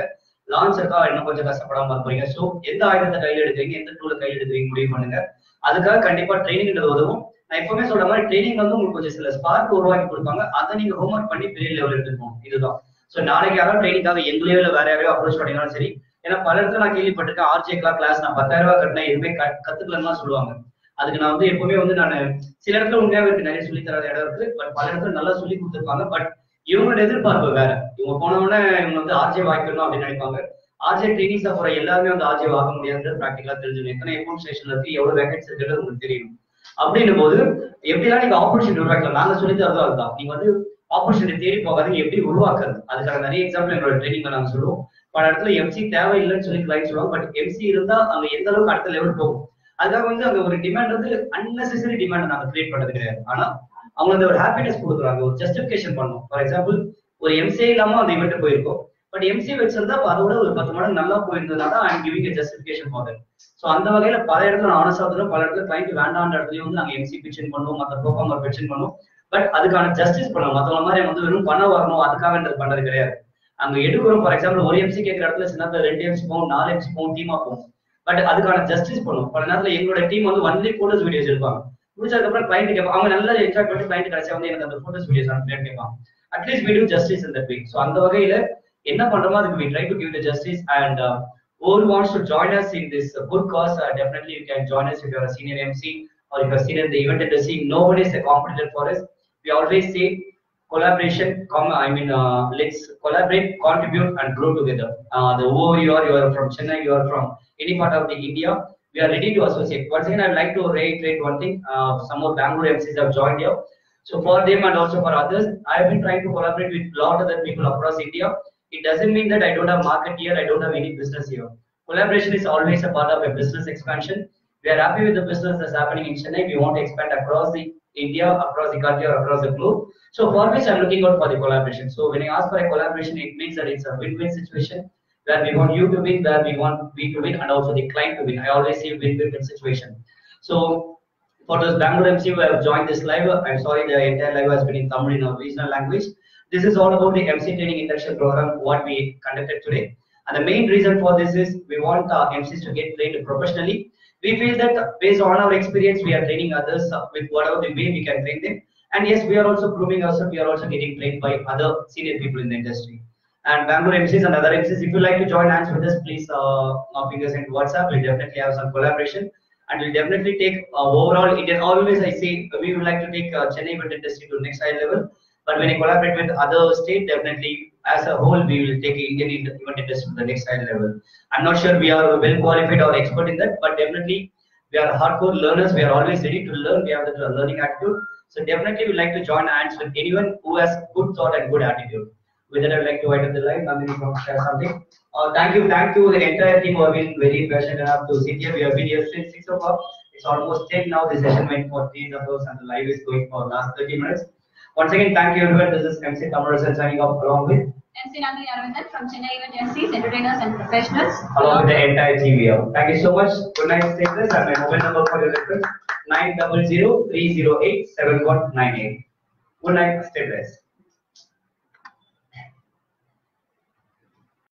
லான்ச் இருக்கா இன்னும் கொஞ்சம் கஷ்டப்படாம இருப்பீங்க ஸோ எந்த ஆயுதத்தை கையில் எடுக்கிறீங்க எந்த டூலை கையில் எடுக்கிறீங்க முடிவு பண்ணுங்க அதுக்காக கண்டிப்பா ட்ரைனிங்ன்றது உதவும் நான் எப்பவுமே சொல்ற மாதிரி ட்ரைனிங் வந்து உங்களுக்கு கொஞ்சம் சில ஸ்பார்க் உருவாக்கி கொடுப்பாங்க அதை நீங்க ஹோம்ஒர்க் பண்ணி பெரிய லெவல் எடுத்துட்டு போகணும் இதுதான் ஸோ நாளைக்கு யாரும் ட்ரைனிங்காக எங்களையோ இல்லை வேற யாரையோ அப்ரோச் பண்ணினாலும் சரி ஏன்னா பல இடத்துல நான் கேள்விப்பட்டிருக்கேன் ஆர்ஜே கிளா கிளாஸ் நான் பத்தாயிரம் ரூபாய் கட்டினேன் எதுவுமே க- கத்துக்கலன்னு தான் சொல்லுவாங்க அதுக்கு நான் வந்து எப்பவுமே வந்து நான் சில இடத்துல உண்மையாவே இருக்கு நிறைய சொல்லி தராத இடம் இருக்கு பட் பல இடத்துல நல்லா சொல்லி கொடுத்துருப்பாங்க பட் இவங்களோட எதிர்பார்ப்பு வேற இவங்க போன உடனே இவங்க வந்து ஆர்ஜே வாய்க்கணும் அப்படின்னு நினைப்பாங்க ஆர்ஜே ட்ரைனிங்ஸ்ல போற எல்லாருமே வந்து ஆர்ஜே வாங்க முடியாது ப்ராக்டிகலா தெரிஞ்சுக்கணும் எத்தனை எஃப்எம் ஸ்டேஷன்ல இருக்கு எவ்வளவு வேகன்ஸ் இருக்குன்றது உங்களுக்கு தெரியும் அப்படின்னும் போது எப்படிலாம் நீங்க ஆப்பர்ச்சுனிட்டி உருவாக்கலாம் நாங்க சொல்லி தரதும் அதுதான் நீங்க வந்து ஆப்பர்ச்சுனிட்டி தேடி போகாதீங்க எப்படி உருவாக்குறது அதுக்கான நிறைய எக்ஸாம்பிள் எங்களோட ட்ரைனிங்ல நாங்க சொல்லுவோம் பல இடத்துல எம்சி தேவையில்லைன்னு சொல்லி கிளைண்ட் சொல்லுவாங்க பட் எம்சி இருந்தா அங்க எந்த அளவுக்கு அடுத்த லெவல் போகும் அதுக்காக வந்து அங்க ஒரு டிமாண்ட் வந்து அன்னெசரி டிமாண்ட் நாங்க கிரியேட் பண்ணது கிடையாது ஆனா அவங்க அந்த ஒரு ஹாப்பினஸ் கொடுக்குறாங்க ஒரு ஜஸ்டிபிகேஷன் பண்ணணும் ஃபார் எக்ஸாம்பிள் ஒரு எம்சிஏ இல்லாம அந்த இவெண்ட் போயிருக்கும் பட் எம்சி வச்சிருந்தா அப்ப அதோட ஒரு பத்து மடங்கு நல்லா போயிருந்ததுனால I'm giving justification for so அந்த வகையில பல இடத்துல நான் ஆனஸ்டா பல இடத்துல கிளைண்ட் வேண்டான்ற இடத்துலயும் வந்து நாங்க எம்சி பிச்சன் பண்ணுவோம் மத்த பெர்ஃபார்மர் பிச்சன் பண்ணுவோம் பட் அதுக்கான ஜஸ்டிஸ் பண்ணுவோம் மத்தவங்க மாதிரி வந்து வெறும் பண்ண வரணும் அதுக்காகன்றது பண்ணது கிடையாது அங்க எடுக்கிறோம் ஃபார் எக்ஸாம்பிள் ஒரு எம்சி கேட்கிற இடத்துல சின்ன இடத்துல ரெண்டு எம்சி போகும் நாலு எம்சி போகும் டீமா போகும் பட் அதுக்கான ஜஸ்டிஸ் பண்ணுவோம் பல நேரத்துல எங்களோட டீம் வந்து ஒன்லி போட்டோஸ் வீடியோஸ் எடுப்பாங்க முடிச்சதுக்கப்புறம் கிளைண்ட் கேட்பாங்க அவங்க நல்லா என்ஜாய் பண்ணி கிளைண்ட் கடைசியா வந்து எனக்கு அந்த போட்டோஸ் வீடியோஸ் அனுப்பிட்டு கேட்பாங்க அட்லீஸ்ட் வீடியோ ஜஸ்டிஸ் இந்த வே ஸோ அந்த வகையில என்ன பண்றோமோ அதுக்கு we try to give the justice and uh, who wants to join us in this uh, good cause uh, definitely you can join us if you're a senior MC or if you're senior in the event industry nobody is a competitor for us we always say collaboration com- I mean uh, let's collaborate contribute and grow together uh, the whoever you are you are from Chennai you are from any part of the India we are ready to associate once again I'd like to reiterate one thing uh, some more Bangalore MCs have joined here so for them and also for others, I have been trying to collaborate with a lot of other people across India. It doesn't mean that I don't have market here, I don't have any business here. Collaboration is always a part of a business expansion. We are happy with the business that's happening in Chennai. We want to expand across the India, across the country, or across the globe. So for which I'm looking out for the collaboration. So when I ask for a collaboration, it means that it's a win-win situation where we want you to win, where we want we to win, and also the client to win. I always say win-win situation. So for those Bangalore MC who have joined this live, I'm sorry the entire live has been in Tamil in our regional language. This is all about the MC training induction program what we conducted today. And the main reason for this is we want our MCs to get trained professionally. We feel that based on our experience, we are training others uh, with whatever the way we can train them. And yes, we are also grooming ourselves. We are also getting trained by other senior people in the industry. And Bangalore MCs and other MCs, if you like to join hands with us, please uh, uh, fingers into WhatsApp. We'll definitely have some collaboration and we'll definitely take uh, overall Indian. Always I say we would like to take uh, Chennai event industry to next high level. But when you collaborate with other state, definitely as a whole we will take Indian event industry to the next high level. I'm not sure we are well qualified or expert in that, but definitely we are hardcore learners. We are always ready to learn. We have the learning attitude. So definitely we like to join hands with anyone who has good thought and good attitude. With that, I'd like to invite up the line. Nandini, you want to share something? Uh, thank you, thank you the entire team who have been very passionate enough to sit here. We have been here since six o'clock. It's almost 10 now. The session went for three hours and the live is going for last 30 minutes. Once again, thank you everyone. This is MC Tamarasan signing off along with MC Nandini Aravindan from Chennai Event MCs, entertainers and professionals. along with the entire team here. Thank you so much. Good night, stay blessed. And my mobile number for your reference 900 308 7198. Good night, stay blessed.